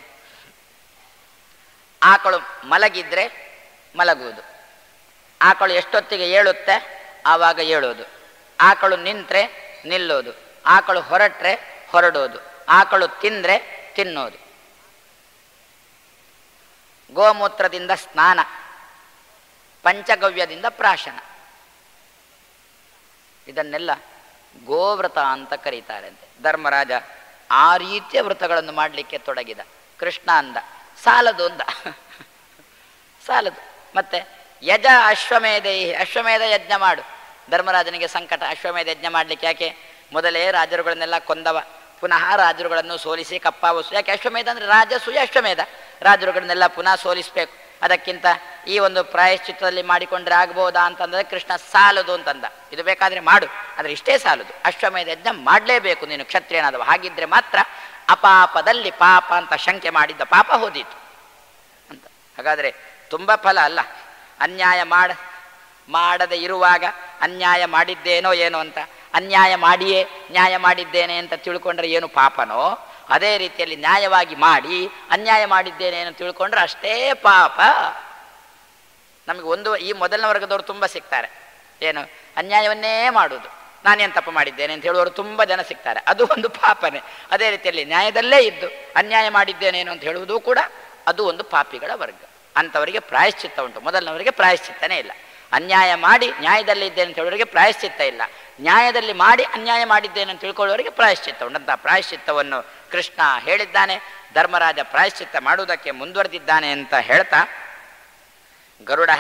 ಆಕಳು ಮಲಗಿದ್ರೆ ಮಲಗುವುದು ಆಕಳು ಎಷ್ಟೊತ್ತಿಗೆ ಏಳುತ್ತೆ ಆವಾಗ ಏಳೋದು ಆಕಳು ನಿಂತ್ರೆ ನಿಲ್ಲೋದು ಆಕಳು ಹೊರಟ್ರೆ ಹೊರಡೋದು ಆಕಳು ತಿಂದ್ರೆ ತಿನ್ನೋದು ಗೋಮೂತ್ರದಿಂದ ಸ್ನಾನ ಪಂಚಗವ್ಯದಿಂದ ಪ್ರಾಶನ ಇದನ್ನೆಲ್ಲ ಗೋವ್ರತ ಅಂತ ಕರೀತಾರಂತೆ ಧರ್ಮರಾಜ ಆ ರೀತಿಯ ವೃತಗಳನ್ನು ಮಾಡಲಿಕ್ಕೆ ತೊಡಗಿದ ಕೃಷ್ಣ ಅಂದ ಸಾಲದು ಅಂದ ಸಾಲದು ಮತ್ತೆ ಯಜ ಅಶ್ವಮೇಧೈ ಅಶ್ವಮೇಧ ಯಜ್ಞ ಮಾಡು ಧರ್ಮರಾಜನಿಗೆ ಸಂಕಟ ಅಶ್ವಮೇಧ ಯಜ್ಞ ಮಾಡಲಿಕ್ಕೆ ಯಾಕೆ ಮೊದಲೇ ರಾಜರುಗಳನ್ನೆಲ್ಲ ಕೊಂದವ ಪುನಃ ರಾಜರುಗಳನ್ನು ಸೋಲಿಸಿ ಕಪ್ಪಾವಸು ಯಾಕೆ ಅಶ್ವಮೇಧ ಅಂದರೆ ರಾಜಸೂಯ ಅಶ್ವಮೇಧ ರಾಜರುಗಳನ್ನೆಲ್ಲ ಪುನಃ ಸೋಲಿಸಬೇಕು ಅದಕ್ಕಿಂತ ಈ ಒಂದು ಪ್ರಾಯಶ್ಚಿತ್ತದಲ್ಲಿ ಮಾಡಿಕೊಂಡ್ರೆ ಆಗ್ಬೋದಾ ಅಂತಂದ್ರೆ ಕೃಷ್ಣ ಸಾಲದು ಅಂತಂದ ಇದು ಬೇಕಾದ್ರೆ ಮಾಡು ಆದರೆ ಇಷ್ಟೇ ಸಾಲದು ಅಶ್ವಮೇಧ ಯಜ್ಞ ಮಾಡಲೇಬೇಕು ನೀನು ಕ್ಷತ್ರಿಯನಾದವ ಹಾಗಿದ್ರೆ ಮಾತ್ರ ಅಪಾಪದಲ್ಲಿ ಪಾಪ ಅಂತ ಶಂಕೆ ಮಾಡಿದ್ದ ಪಾಪ ಹೋದೀತು ಅಂತ ಹಾಗಾದರೆ ತುಂಬ ಫಲ ಅಲ್ಲ ಅನ್ಯಾಯ ಮಾಡ ಮಾಡದೆ ಇರುವಾಗ ಅನ್ಯಾಯ ಮಾಡಿದ್ದೇನೋ ಏನೋ ಅಂತ ಅನ್ಯಾಯ ಮಾಡಿಯೇ ನ್ಯಾಯ ಮಾಡಿದ್ದೇನೆ ಅಂತ ತಿಳ್ಕೊಂಡ್ರೆ ಏನು ಪಾಪನೋ ಅದೇ ರೀತಿಯಲ್ಲಿ ನ್ಯಾಯವಾಗಿ ಮಾಡಿ ಅನ್ಯಾಯ ಮಾಡಿದ್ದೇನೆ ಅಂತ ತಿಳ್ಕೊಂಡ್ರೆ ಅಷ್ಟೇ ಪಾಪ ನಮಗೆ ಒಂದು ಈ ಮೊದಲನೇ ವರ್ಗದವರು ತುಂಬ ಸಿಗ್ತಾರೆ ಏನು ಅನ್ಯಾಯವನ್ನೇ ಮಾಡುವುದು ನಾನೇನು ತಪ್ಪು ಮಾಡಿದ್ದೇನೆ ಅಂತ ಹೇಳುವವರು ತುಂಬ ಜನ ಸಿಗ್ತಾರೆ ಅದು ಒಂದು ಪಾಪನೇ ಅದೇ ರೀತಿಯಲ್ಲಿ ನ್ಯಾಯದಲ್ಲೇ ಇದ್ದು ಅನ್ಯಾಯ ಮಾಡಿದ್ದೇನೇನು ಅಂತ ಹೇಳುವುದು ಕೂಡ ಅದು ಒಂದು ಪಾಪಿಗಳ ವರ್ಗ ಅಂಥವರಿಗೆ ಪ್ರಾಯಶ್ಚಿತ್ತ ಉಂಟು ಮೊದಲನವರಿಗೆ ಪ್ರಾಯಶ್ಚಿತ್ತನೇ ಇಲ್ಲ ಅನ್ಯಾಯ ಮಾಡಿ ನ್ಯಾಯದಲ್ಲಿ ಇದ್ದೇನೆ ಅಂತ ಹೇಳೋರಿಗೆ ಪ್ರಾಯಶ್ಚಿತ್ತ ಇಲ್ಲ ನ್ಯಾಯದಲ್ಲಿ ಮಾಡಿ ಅನ್ಯಾಯ ಮಾಡಿದ್ದೇನೆ ಅಂತ ತಿಳ್ಕೊಳ್ಳೋರಿಗೆ ಪ್ರಾಯಶ್ಚಿತ್ತ ಉಂಟು ಅಂತ ಪ್ರಾಯಶ್ಚಿತ್ತವನ್ನು ಕೃಷ್ಣ ಹೇಳಿದ್ದಾನೆ ಧರ್ಮರಾಜ ಪ್ರಾಯಶ್ಚಿತ್ತ ಮಾಡುವುದಕ್ಕೆ ಮುಂದುವರೆದಿದ್ದಾನೆ ಅಂತ ಹೇಳ್ತಾ ಗರುಡ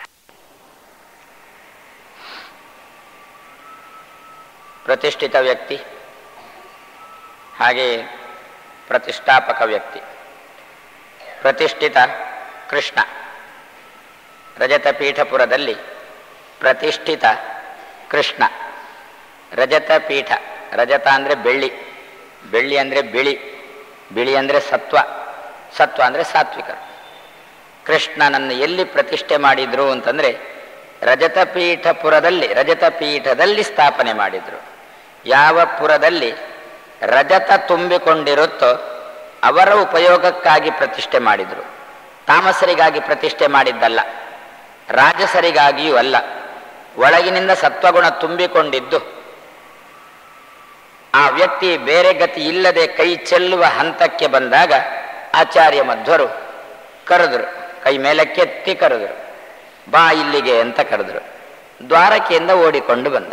ಪ್ರತಿಷ್ಠಿತ ವ್ಯಕ್ತಿ ಹಾಗೆಯೇ ಪ್ರತಿಷ್ಠಾಪಕ ವ್ಯಕ್ತಿ ಪ್ರತಿಷ್ಠಿತ ಕೃಷ್ಣ ರಜತಪೀಠಪುರದಲ್ಲಿ ಪ್ರತಿಷ್ಠಿತ ಕೃಷ್ಣ ರಜತಪೀಠ ರಜತ ಅಂದರೆ ಬೆಳ್ಳಿ ಬೆಳ್ಳಿ ಅಂದರೆ ಬಿಳಿ ಬಿಳಿ ಅಂದರೆ ಸತ್ವ ಸತ್ವ ಅಂದರೆ ಸಾತ್ವಿಕರು ಕೃಷ್ಣನನ್ನು ಎಲ್ಲಿ ಪ್ರತಿಷ್ಠೆ ಮಾಡಿದ್ರು ಅಂತಂದರೆ ರಜತಪೀಠಪುರದಲ್ಲಿ ರಜತಪೀಠದಲ್ಲಿ ಸ್ಥಾಪನೆ ಮಾಡಿದರು ಯಾವ ಪುರದಲ್ಲಿ ರಜತ ತುಂಬಿಕೊಂಡಿರುತ್ತೋ ಅವರ ಉಪಯೋಗಕ್ಕಾಗಿ ಪ್ರತಿಷ್ಠೆ ಮಾಡಿದರು ತಾಮಸರಿಗಾಗಿ ಪ್ರತಿಷ್ಠೆ ಮಾಡಿದ್ದಲ್ಲ ರಾಜಸರಿಗಾಗಿಯೂ ಅಲ್ಲ ಒಳಗಿನಿಂದ ಸತ್ವಗುಣ ತುಂಬಿಕೊಂಡಿದ್ದು ಆ ವ್ಯಕ್ತಿ ಬೇರೆ ಗತಿ ಇಲ್ಲದೆ ಕೈ ಚೆಲ್ಲುವ ಹಂತಕ್ಕೆ ಬಂದಾಗ ಆಚಾರ್ಯ ಮಧ್ವರು ಕರೆದರು ಕೈ ಮೇಲಕ್ಕೆತ್ತಿ ಕರೆದರು ಬಾ ಇಲ್ಲಿಗೆ ಅಂತ ಕರೆದರು ದ್ವಾರಕೆಯಿಂದ ಓಡಿಕೊಂಡು ಬಂದ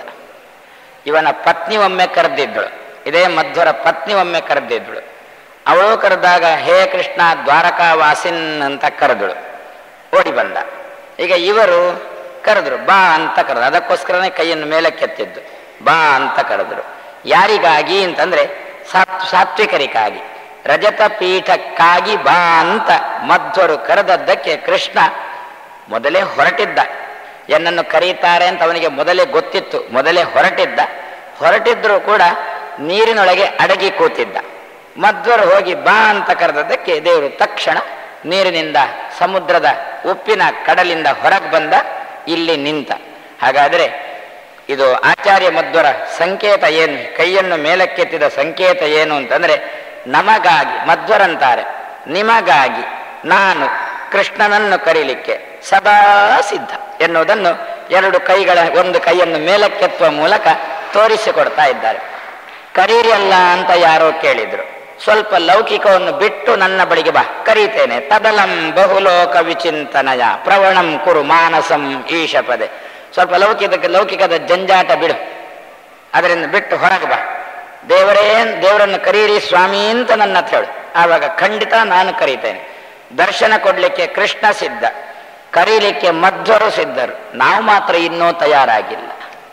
ಇವನ ಪತ್ನಿ ಒಮ್ಮೆ ಕರೆದಿದ್ದಳು ಇದೇ ಮಧ್ವರ ಪತ್ನಿ ಒಮ್ಮೆ ಕರೆದಿದ್ದಳು ಅವಳು ಕರೆದಾಗ ಹೇ ಕೃಷ್ಣ ದ್ವಾರಕಾ ವಾಸಿನ್ ಅಂತ ಕರೆದಳು ಓಡಿ ಬಂದ ಈಗ ಇವರು ಕರೆದ್ರು ಬಾ ಅಂತ ಕರೆದ್ರು ಅದಕ್ಕೋಸ್ಕರನೇ ಕೈಯನ್ನು ಮೇಲಕ್ಕೆತ್ತಿದ್ದು ಬಾ ಅಂತ ಕರೆದ್ರು ಯಾರಿಗಾಗಿ ಅಂತಂದ್ರೆ ಸಾತ್ ಸಾತ್ವಿಕರಿಗಾಗಿ ರಜತ ಪೀಠಕ್ಕಾಗಿ ಬಾ ಅಂತ ಮಧ್ವರು ಕರೆದದ್ದಕ್ಕೆ ಕೃಷ್ಣ ಮೊದಲೇ ಹೊರಟಿದ್ದ ಎನ್ನನ್ನು ಕರೀತಾರೆ ಅಂತ ಅವನಿಗೆ ಮೊದಲೇ ಗೊತ್ತಿತ್ತು ಮೊದಲೇ ಹೊರಟಿದ್ದ ಹೊರಟಿದ್ರೂ ಕೂಡ ನೀರಿನೊಳಗೆ ಅಡಗಿ ಕೂತಿದ್ದ ಮಧ್ವರು ಹೋಗಿ ಬಾ ಅಂತ ಕರೆದದ್ದಕ್ಕೆ ದೇವರು ತಕ್ಷಣ ನೀರಿನಿಂದ ಸಮುದ್ರದ ಉಪ್ಪಿನ ಕಡಲಿಂದ ಹೊರಗೆ ಬಂದ ಇಲ್ಲಿ ನಿಂತ ಹಾಗಾದರೆ ಇದು ಆಚಾರ್ಯ ಮಧ್ವರ ಸಂಕೇತ ಏನು ಕೈಯನ್ನು ಮೇಲಕ್ಕೆತ್ತಿದ ಸಂಕೇತ ಏನು ಅಂತಂದ್ರೆ ನಮಗಾಗಿ ಮಧ್ವರಂತಾರೆ ನಿಮಗಾಗಿ ನಾನು ಕೃಷ್ಣನನ್ನು ಕರೀಲಿಕ್ಕೆ ಸದಾ ಸಿದ್ಧ ಎನ್ನುವುದನ್ನು ಎರಡು ಕೈಗಳ ಒಂದು ಕೈಯನ್ನು ಮೇಲಕ್ಕೆತ್ತುವ ಮೂಲಕ ತೋರಿಸಿಕೊಡ್ತಾ ಇದ್ದಾರೆ ಕರೀರಿ ಅಲ್ಲ ಅಂತ ಯಾರೋ ಕೇಳಿದ್ರು ಸ್ವಲ್ಪ ಲೌಕಿಕವನ್ನು ಬಿಟ್ಟು ನನ್ನ ಬಳಿಗೆ ಬಾ ಕರೀತೇನೆ ತದಲಂ ಬಹುಲೋಕ ವಿಚಿಂತನಯ ಪ್ರವಣಂ ಕುರು ಮಾನಸಂ ಈಶಪದೆ ಸ್ವಲ್ಪ ಲೌಕಿಕ ಲೌಕಿಕದ ಜಂಜಾಟ ಬಿಡು ಅದರಿಂದ ಬಿಟ್ಟು ಹೊರಗೆ ಬಾ ದೇವರೇ ದೇವರನ್ನು ಕರೀರಿ ಸ್ವಾಮಿ ಅಂತ ನನ್ನ ಹತ್ರ ಹೇಳು ಆವಾಗ ಖಂಡಿತ ನಾನು ಕರೀತೇನೆ ದರ್ಶನ ಕೊಡ್ಲಿಕ್ಕೆ ಕೃಷ್ಣ ಸಿದ್ಧ ಕರೀಲಿಕ್ಕೆ ಮಧ್ವರು ಸಿದ್ಧರು ನಾವು ಮಾತ್ರ ಇನ್ನೂ ತಯಾರಾಗಿಲ್ಲ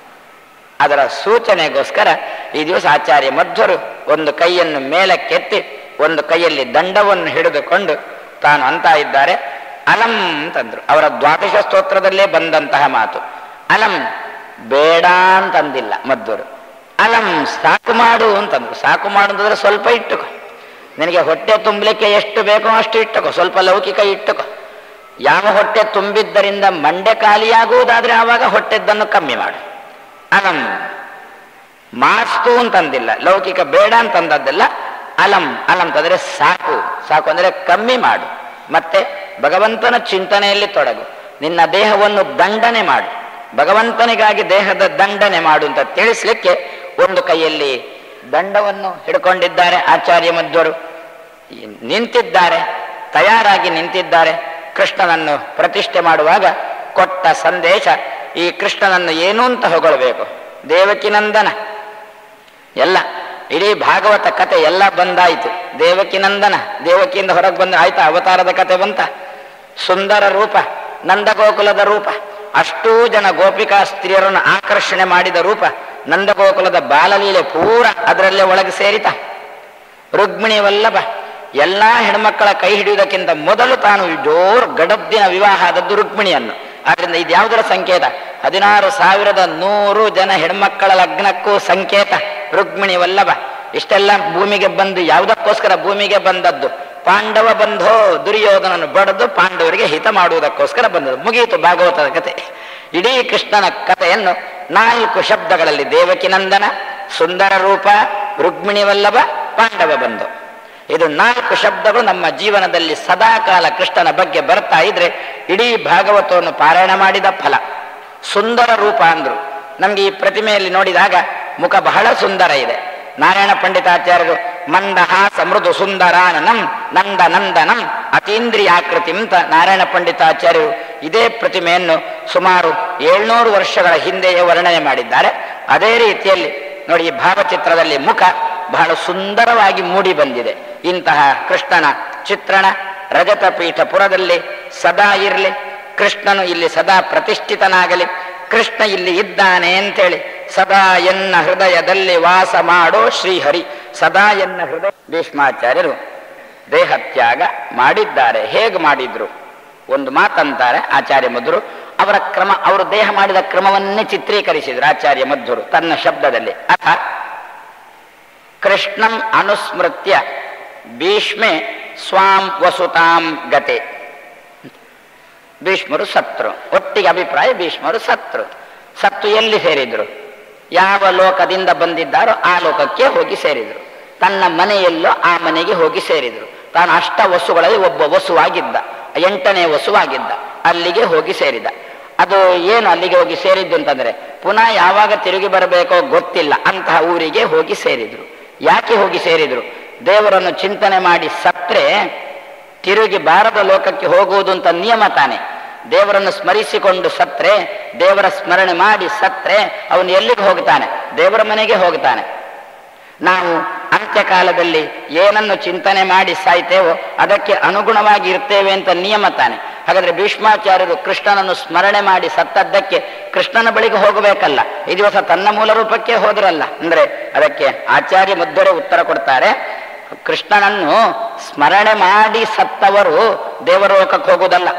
ಅದರ ಸೂಚನೆಗೋಸ್ಕರ ಈ ದಿವಸ ಆಚಾರ್ಯ ಮಧ್ವರು ಒಂದು ಕೈಯನ್ನು ಮೇಲಕ್ಕೆತ್ತಿ ಒಂದು ಕೈಯಲ್ಲಿ ದಂಡವನ್ನು ಹಿಡಿದುಕೊಂಡು ತಾನು ಅಂತ ಇದ್ದಾರೆ ಅಲಂ ಅಂತಂದ್ರು ಅವರ ದ್ವಾದಶ ಸ್ತೋತ್ರದಲ್ಲೇ ಬಂದಂತಹ ಮಾತು ಅಲಂ ಬೇಡ ಅಂತಂದಿಲ್ಲ ಮಧ್ವರು ಅಲಂ ಸಾಕು ಮಾಡು ಅಂತಂದ್ರು ಸಾಕು ಮಾಡು ಅಂತಂದ್ರೆ ಸ್ವಲ್ಪ ಇಟ್ಟುಕೋ ನಿನಗೆ ಹೊಟ್ಟೆ ತುಂಬಲಿಕ್ಕೆ ಎಷ್ಟು ಬೇಕೋ ಅಷ್ಟು ಇಟ್ಟುಕೋ ಸ್ವಲ್ಪ ಲೌಕಿಕ ಇಟ್ಟುಕೋ ಯಾವ ಹೊಟ್ಟೆ ತುಂಬಿದ್ದರಿಂದ ಮಂಡೆ ಖಾಲಿಯಾಗುವುದಾದ್ರೆ ಆವಾಗ ಹೊಟ್ಟೆದ್ದನ್ನು ಕಮ್ಮಿ ಮಾಡು ಅಲಂ ಮಾಸ್ತು ಅಂತಂದಿಲ್ಲ ಲೌಕಿಕ ಬೇಡ ಅಂತಂದದ್ದೆಲ್ಲ ಅಲಂ ಅಲಂ ಅಂತಂದ್ರೆ ಸಾಕು ಸಾಕು ಅಂದ್ರೆ ಕಮ್ಮಿ ಮಾಡು ಮತ್ತೆ ಭಗವಂತನ ಚಿಂತನೆಯಲ್ಲಿ ತೊಡಗು ನಿನ್ನ ದೇಹವನ್ನು ದಂಡನೆ ಮಾಡು ಭಗವಂತನಿಗಾಗಿ ದೇಹದ ದಂಡನೆ ಮಾಡು ಅಂತ ತಿಳಿಸ್ಲಿಕ್ಕೆ ಒಂದು ಕೈಯಲ್ಲಿ ದಂಡವನ್ನು ಹಿಡ್ಕೊಂಡಿದ್ದಾರೆ ಆಚಾರ್ಯ ಮಧ್ವರು ಈ ನಿಂತಿದ್ದಾರೆ ತಯಾರಾಗಿ ನಿಂತಿದ್ದಾರೆ ಕೃಷ್ಣನನ್ನು ಪ್ರತಿಷ್ಠೆ ಮಾಡುವಾಗ ಕೊಟ್ಟ ಸಂದೇಶ ಈ ಕೃಷ್ಣನನ್ನು ಏನು ಅಂತ ಹೊಗಳಬೇಕು ದೇವಕಿನಂದನ ಎಲ್ಲ ಇಡೀ ಭಾಗವತ ಕತೆ ಎಲ್ಲ ಬಂದಾಯಿತು ದೇವಕಿನಂದನ ದೇವಕಿಯಿಂದ ಹೊರಗೆ ಬಂದ ಆಯ್ತಾ ಅವತಾರದ ಕತೆ ಬಂತ ಸುಂದರ ರೂಪ ನಂದಗೋಕುಲದ ರೂಪ ಅಷ್ಟೂ ಜನ ಗೋಪಿಕಾ ಸ್ತ್ರೀಯರನ್ನು ಆಕರ್ಷಣೆ ಮಾಡಿದ ರೂಪ ನಂದಗೋಕುಲದ ಬಾಲಲೀಲೆ ಪೂರ ಅದರಲ್ಲೇ ಒಳಗೆ ಸೇರಿತ ರುಕ್ಮಿಣಿ ವಲ್ಲಭ ಎಲ್ಲಾ ಹೆಣ್ಮಕ್ಕಳ ಕೈ ಹಿಡಿಯುವುದಕ್ಕಿಂತ ಮೊದಲು ತಾನು ಜೋರ್ ಗಡಬ್ದಿನ ವಿವಾಹ ಆದದ್ದು ರುಕ್ಮಿಣಿಯನ್ನು ಆದ್ರಿಂದ ಇದು ಯಾವುದರ ಸಂಕೇತ ಹದಿನಾರು ಸಾವಿರದ ನೂರು ಜನ ಹೆಣ್ಮಕ್ಕಳ ಲಗ್ನಕ್ಕೂ ಸಂಕೇತ ರುಕ್ಮಿಣಿ ವಲ್ಲಭ ಇಷ್ಟೆಲ್ಲ ಭೂಮಿಗೆ ಬಂದು ಯಾವುದಕ್ಕೋಸ್ಕರ ಭೂಮಿಗೆ ಬಂದದ್ದು ಪಾಂಡವ ಬಂಧೋ ದುರ್ಯೋಧನನು ಬಡದು ಪಾಂಡವರಿಗೆ ಹಿತ ಮಾಡುವುದಕ್ಕೋಸ್ಕರ ಬಂದದ್ದು ಮುಗಿಯಿತು ಭಾಗವತದ ಕತೆ ಇಡೀ ಕೃಷ್ಣನ ಕಥೆಯನ್ನು ನಾಲ್ಕು ಶಬ್ದಗಳಲ್ಲಿ ದೇವಕಿನಂದನ ಸುಂದರ ರೂಪ ರುಕ್ಮಿಣಿ ವಲ್ಲಭ ಪಾಂಡವ ಬಂಧು ಇದು ನಾಲ್ಕು ಶಬ್ದಗಳು ನಮ್ಮ ಜೀವನದಲ್ಲಿ ಸದಾಕಾಲ ಕೃಷ್ಣನ ಬಗ್ಗೆ ಬರ್ತಾ ಇದ್ರೆ ಇಡೀ ಭಾಗವತವನ್ನು ಪಾರಾಯಣ ಮಾಡಿದ ಫಲ ಸುಂದರ ರೂಪ ಅಂದ್ರು ನಮ್ಗೆ ಈ ಪ್ರತಿಮೆಯಲ್ಲಿ ನೋಡಿದಾಗ ಮುಖ ಬಹಳ ಸುಂದರ ಇದೆ ನಾರಾಯಣ ಪಂಡಿತಾಚಾರ್ಯರು ಮಂದಹಾಸ ಮೃದು ಸುಂದರಾನನಂ ನಂದ ನಂದನಂ ಅತೀಂದ್ರಿಯಾಕೃತಿ ಅಂತ ನಾರಾಯಣ ಪಂಡಿತಾಚಾರ್ಯರು ಇದೇ ಪ್ರತಿಮೆಯನ್ನು ಸುಮಾರು ಏಳ್ನೂರು ವರ್ಷಗಳ ಹಿಂದೆಯೇ ವರ್ಣನೆ ಮಾಡಿದ್ದಾರೆ ಅದೇ ರೀತಿಯಲ್ಲಿ ನೋಡಿ ಈ ಭಾವಚಿತ್ರದಲ್ಲಿ ಮುಖ ಬಹಳ ಸುಂದರವಾಗಿ ಮೂಡಿ ಬಂದಿದೆ ಇಂತಹ ಕೃಷ್ಣನ ಚಿತ್ರಣ ರಜತ ಪೀಠಪುರದಲ್ಲಿ ಸದಾ ಇರಲಿ ಕೃಷ್ಣನು ಇಲ್ಲಿ ಸದಾ ಪ್ರತಿಷ್ಠಿತನಾಗಲಿ ಕೃಷ್ಣ ಇಲ್ಲಿ ಇದ್ದಾನೆ ಅಂತೇಳಿ ಸದಾ ಎನ್ನ ಹೃದಯದಲ್ಲಿ ವಾಸ ಮಾಡೋ ಶ್ರೀಹರಿ ಸದಾ ಎನ್ನ ಹೃದಯ ಭೀಷ್ಮಾಚಾರ್ಯರು ದೇಹತ್ಯಾಗ ಮಾಡಿದ್ದಾರೆ ಹೇಗೆ ಮಾಡಿದ್ರು ಒಂದು ಮಾತಂತಾರೆ ಆಚಾರ್ಯ ಮಧುರು ಅವರ ಕ್ರಮ ಅವರು ದೇಹ ಮಾಡಿದ ಕ್ರಮವನ್ನೇ ಚಿತ್ರೀಕರಿಸಿದ್ರು ಆಚಾರ್ಯ ಮಧ್ವರು ತನ್ನ ಶಬ್ದದಲ್ಲಿ ಅಥ ಕೃಷ್ಣಂ ಅನುಸ್ಮೃತ್ಯ ಭೀಷ್ಮೆ ಸ್ವಾಂ ವಸುತಾಂ ಗತೆ ಭೀಷ್ಮರು ಸತ್ರು ಒಟ್ಟಿಗೆ ಅಭಿಪ್ರಾಯ ಭೀಷ್ಮರು ಸತ್ರು ಸತ್ತು ಎಲ್ಲಿ ಸೇರಿದ್ರು ಯಾವ ಲೋಕದಿಂದ ಬಂದಿದ್ದಾರೋ ಆ ಲೋಕಕ್ಕೆ ಹೋಗಿ ಸೇರಿದ್ರು ತನ್ನ ಮನೆಯಲ್ಲೋ ಆ ಮನೆಗೆ ಹೋಗಿ ಸೇರಿದ್ರು ತಾನು ಅಷ್ಟ ವಸುಗಳಲ್ಲಿ ಒಬ್ಬ ವಸುವಾಗಿದ್ದ ಎಂಟನೇ ವಸುವಾಗಿದ್ದ ಅಲ್ಲಿಗೆ ಹೋಗಿ ಸೇರಿದ ಅದು ಏನು ಅಲ್ಲಿಗೆ ಹೋಗಿ ಸೇರಿದ್ದು ಅಂತಂದ್ರೆ ಪುನಃ ಯಾವಾಗ ತಿರುಗಿ ಬರಬೇಕೋ ಗೊತ್ತಿಲ್ಲ ಅಂತಹ ಊರಿಗೆ ಹೋಗಿ ಸೇರಿದ್ರು ಯಾಕೆ ಹೋಗಿ ಸೇರಿದ್ರು ದೇವರನ್ನು ಚಿಂತನೆ ಮಾಡಿ ಸತ್ರೆ ತಿರುಗಿ ಬಾರದ ಲೋಕಕ್ಕೆ ಹೋಗುವುದು ಅಂತ ನಿಯಮ ತಾನೆ ದೇವರನ್ನು ಸ್ಮರಿಸಿಕೊಂಡು ಸತ್ರೆ ದೇವರ ಸ್ಮರಣೆ ಮಾಡಿ ಸತ್ರೆ ಅವನು ಎಲ್ಲಿಗೆ ಹೋಗ್ತಾನೆ ದೇವರ ಮನೆಗೆ ಹೋಗ್ತಾನೆ ನಾವು ಅಂತ್ಯಕಾಲದಲ್ಲಿ ಏನನ್ನು ಚಿಂತನೆ ಮಾಡಿ ಸಾಯ್ತೇವೋ ಅದಕ್ಕೆ ಅನುಗುಣವಾಗಿ ಇರ್ತೇವೆ ಅಂತ ನಿಯಮ ತಾನೆ ಹಾಗಾದ್ರೆ ಭೀಷ್ಮಾಚಾರ್ಯರು ಕೃಷ್ಣನನ್ನು ಸ್ಮರಣೆ ಮಾಡಿ ಸತ್ತದ್ದಕ್ಕೆ ಕೃಷ್ಣನ ಬಳಿಗೆ ಹೋಗಬೇಕಲ್ಲ ಈ ದಿವಸ ತನ್ನ ಮೂಲ ರೂಪಕ್ಕೆ ಹೋದ್ರಲ್ಲ ಅಂದ್ರೆ ಅದಕ್ಕೆ ಆಚಾರ್ಯ ಮಧ್ವರೇ ಉತ್ತರ ಕೊಡ್ತಾರೆ ಕೃಷ್ಣನನ್ನು ಸ್ಮರಣೆ ಮಾಡಿ ಸತ್ತವರು ದೇವರ ಲೋಕಕ್ಕೆ ಹೋಗುವುದಲ್ಲ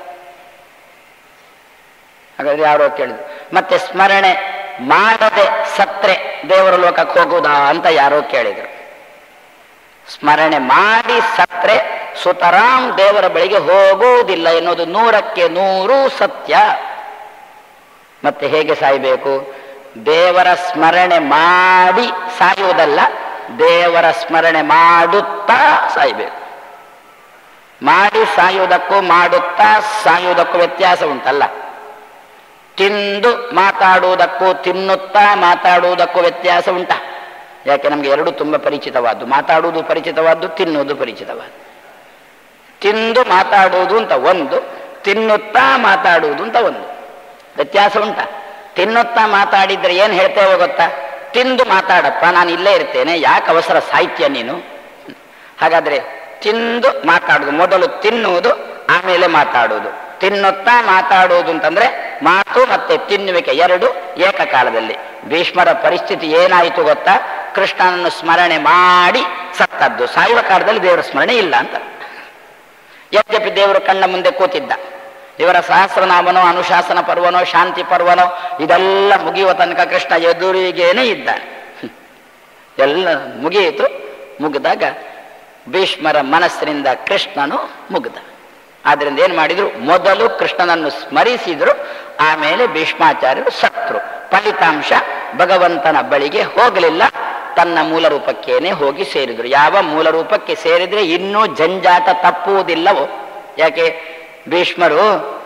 ಹಾಗಾದ್ರೆ ಯಾರೋ ಕೇಳಿದ್ರು ಮತ್ತೆ ಸ್ಮರಣೆ ಮಾಡದೆ ಸತ್ರೆ ದೇವರ ಲೋಕಕ್ಕೆ ಹೋಗುವುದಾ ಅಂತ ಯಾರೋ ಕೇಳಿದ್ರು ಸ್ಮರಣೆ ಮಾಡಿ ಸತ್ರೆ ಸುತರಾಂ ದೇವರ ಬಳಿಗೆ ಹೋಗುವುದಿಲ್ಲ ಎನ್ನುವುದು ನೂರಕ್ಕೆ ನೂರು ಸತ್ಯ ಮತ್ತೆ ಹೇಗೆ ಸಾಯಬೇಕು ದೇವರ ಸ್ಮರಣೆ ಮಾಡಿ ಸಾಯುವುದಲ್ಲ ದೇವರ ಸ್ಮರಣೆ ಮಾಡುತ್ತಾ ಸಾಯಬೇಕು ಮಾಡಿ ಸಾಯುವುದಕ್ಕೂ ಮಾಡುತ್ತಾ ಸಾಯುವುದಕ್ಕೂ ವ್ಯತ್ಯಾಸ ಉಂಟಲ್ಲ ತಿಂದು ಮಾತಾಡುವುದಕ್ಕೂ ತಿನ್ನುತ್ತಾ ಮಾತಾಡುವುದಕ್ಕೂ ವ್ಯತ್ಯಾಸ ಉಂಟ ಯಾಕೆ ನಮಗೆ ಎರಡು ತುಂಬ ಪರಿಚಿತವಾದ್ದು ಮಾತಾಡುವುದು ಪರಿಚಿತವಾದ್ದು ತಿನ್ನುವುದು ಪರಿಚಿತವಾದ್ದು ತಿಂದು ಮಾತಾಡುವುದು ಅಂತ ಒಂದು ತಿನ್ನುತ್ತಾ ಮಾತಾಡುವುದು ಅಂತ ಒಂದು ವ್ಯತ್ಯಾಸ ಉಂಟ ತಿನ್ನುತ್ತಾ ಮಾತಾಡಿದ್ರೆ ಏನು ಹೇಳ್ತೇವೆ ಗೊತ್ತಾ ತಿಂದು ಮಾತಾಡಪ್ಪ ನಾನು ಇಲ್ಲೇ ಇರ್ತೇನೆ ಯಾಕೆ ಅವಸರ ಸಾಹಿತ್ಯ ನೀನು ಹಾಗಾದ್ರೆ ತಿಂದು ಮಾತಾಡುವುದು ಮೊದಲು ತಿನ್ನುವುದು ಆಮೇಲೆ ಮಾತಾಡುವುದು ತಿನ್ನುತ್ತಾ ಮಾತಾಡುವುದು ಅಂತಂದ್ರೆ ಮಾತು ಮತ್ತೆ ತಿನ್ನುವಿಕೆ ಎರಡು ಏಕಕಾಲದಲ್ಲಿ ಭೀಷ್ಮರ ಪರಿಸ್ಥಿತಿ ಏನಾಯಿತು ಗೊತ್ತಾ ಕೃಷ್ಣನನ್ನು ಸ್ಮರಣೆ ಮಾಡಿ ಸತ್ತದ್ದು ಸಾಯುವ ಕಾಲದಲ್ಲಿ ದೇವರ ಸ್ಮರಣೆ ಇಲ್ಲ ಅಂತ ಯದ್ಯಪಿ ದೇವರು ಕಣ್ಣ ಮುಂದೆ ಕೂತಿದ್ದ ಇವರ ಸಹಸ್ರನಾಮನೋ ಅನುಶಾಸನ ಪರ್ವನೋ ಶಾಂತಿ ಪರ್ವನೋ ಇದೆಲ್ಲ ಮುಗಿಯುವ ತನಕ ಕೃಷ್ಣ ಎದುರಿಗೇನೆ ಇದ್ದಾನೆ ಹ್ಮ್. ಎಲ್ಲ ಮುಗಿಯಿತು ಮುಗಿದಾಗ ಭೀಷ್ಮರ ಮನಸ್ಸಿನಿಂದ ಕೃಷ್ಣನು ಮುಗ್ದ ಆದ್ರಿಂದ ಏನು ಮಾಡಿದ್ರು ಮೊದಲು ಕೃಷ್ಣನನ್ನು ಸ್ಮರಿಸಿದ್ರು ಆಮೇಲೆ ಭೀಷ್ಮಾಚಾರ್ಯರು ಸತ್ರು ಫಲಿತಾಂಶ ಭಗವಂತನ ಬಳಿಗೆ ಹೋಗಲಿಲ್ಲ ತನ್ನ ಮೂಲ ರೂಪಕ್ಕೇನೆ ಹೋಗಿ ಸೇರಿದ್ರು ಯಾವ ಮೂಲ ರೂಪಕ್ಕೆ ಸೇರಿದ್ರೆ ಇನ್ನೂ ಜಂಜಾಟ ತಪ್ಪುವುದಿಲ್ಲವೋ ಯಾಕೆ ಭೀಷ್ಮರು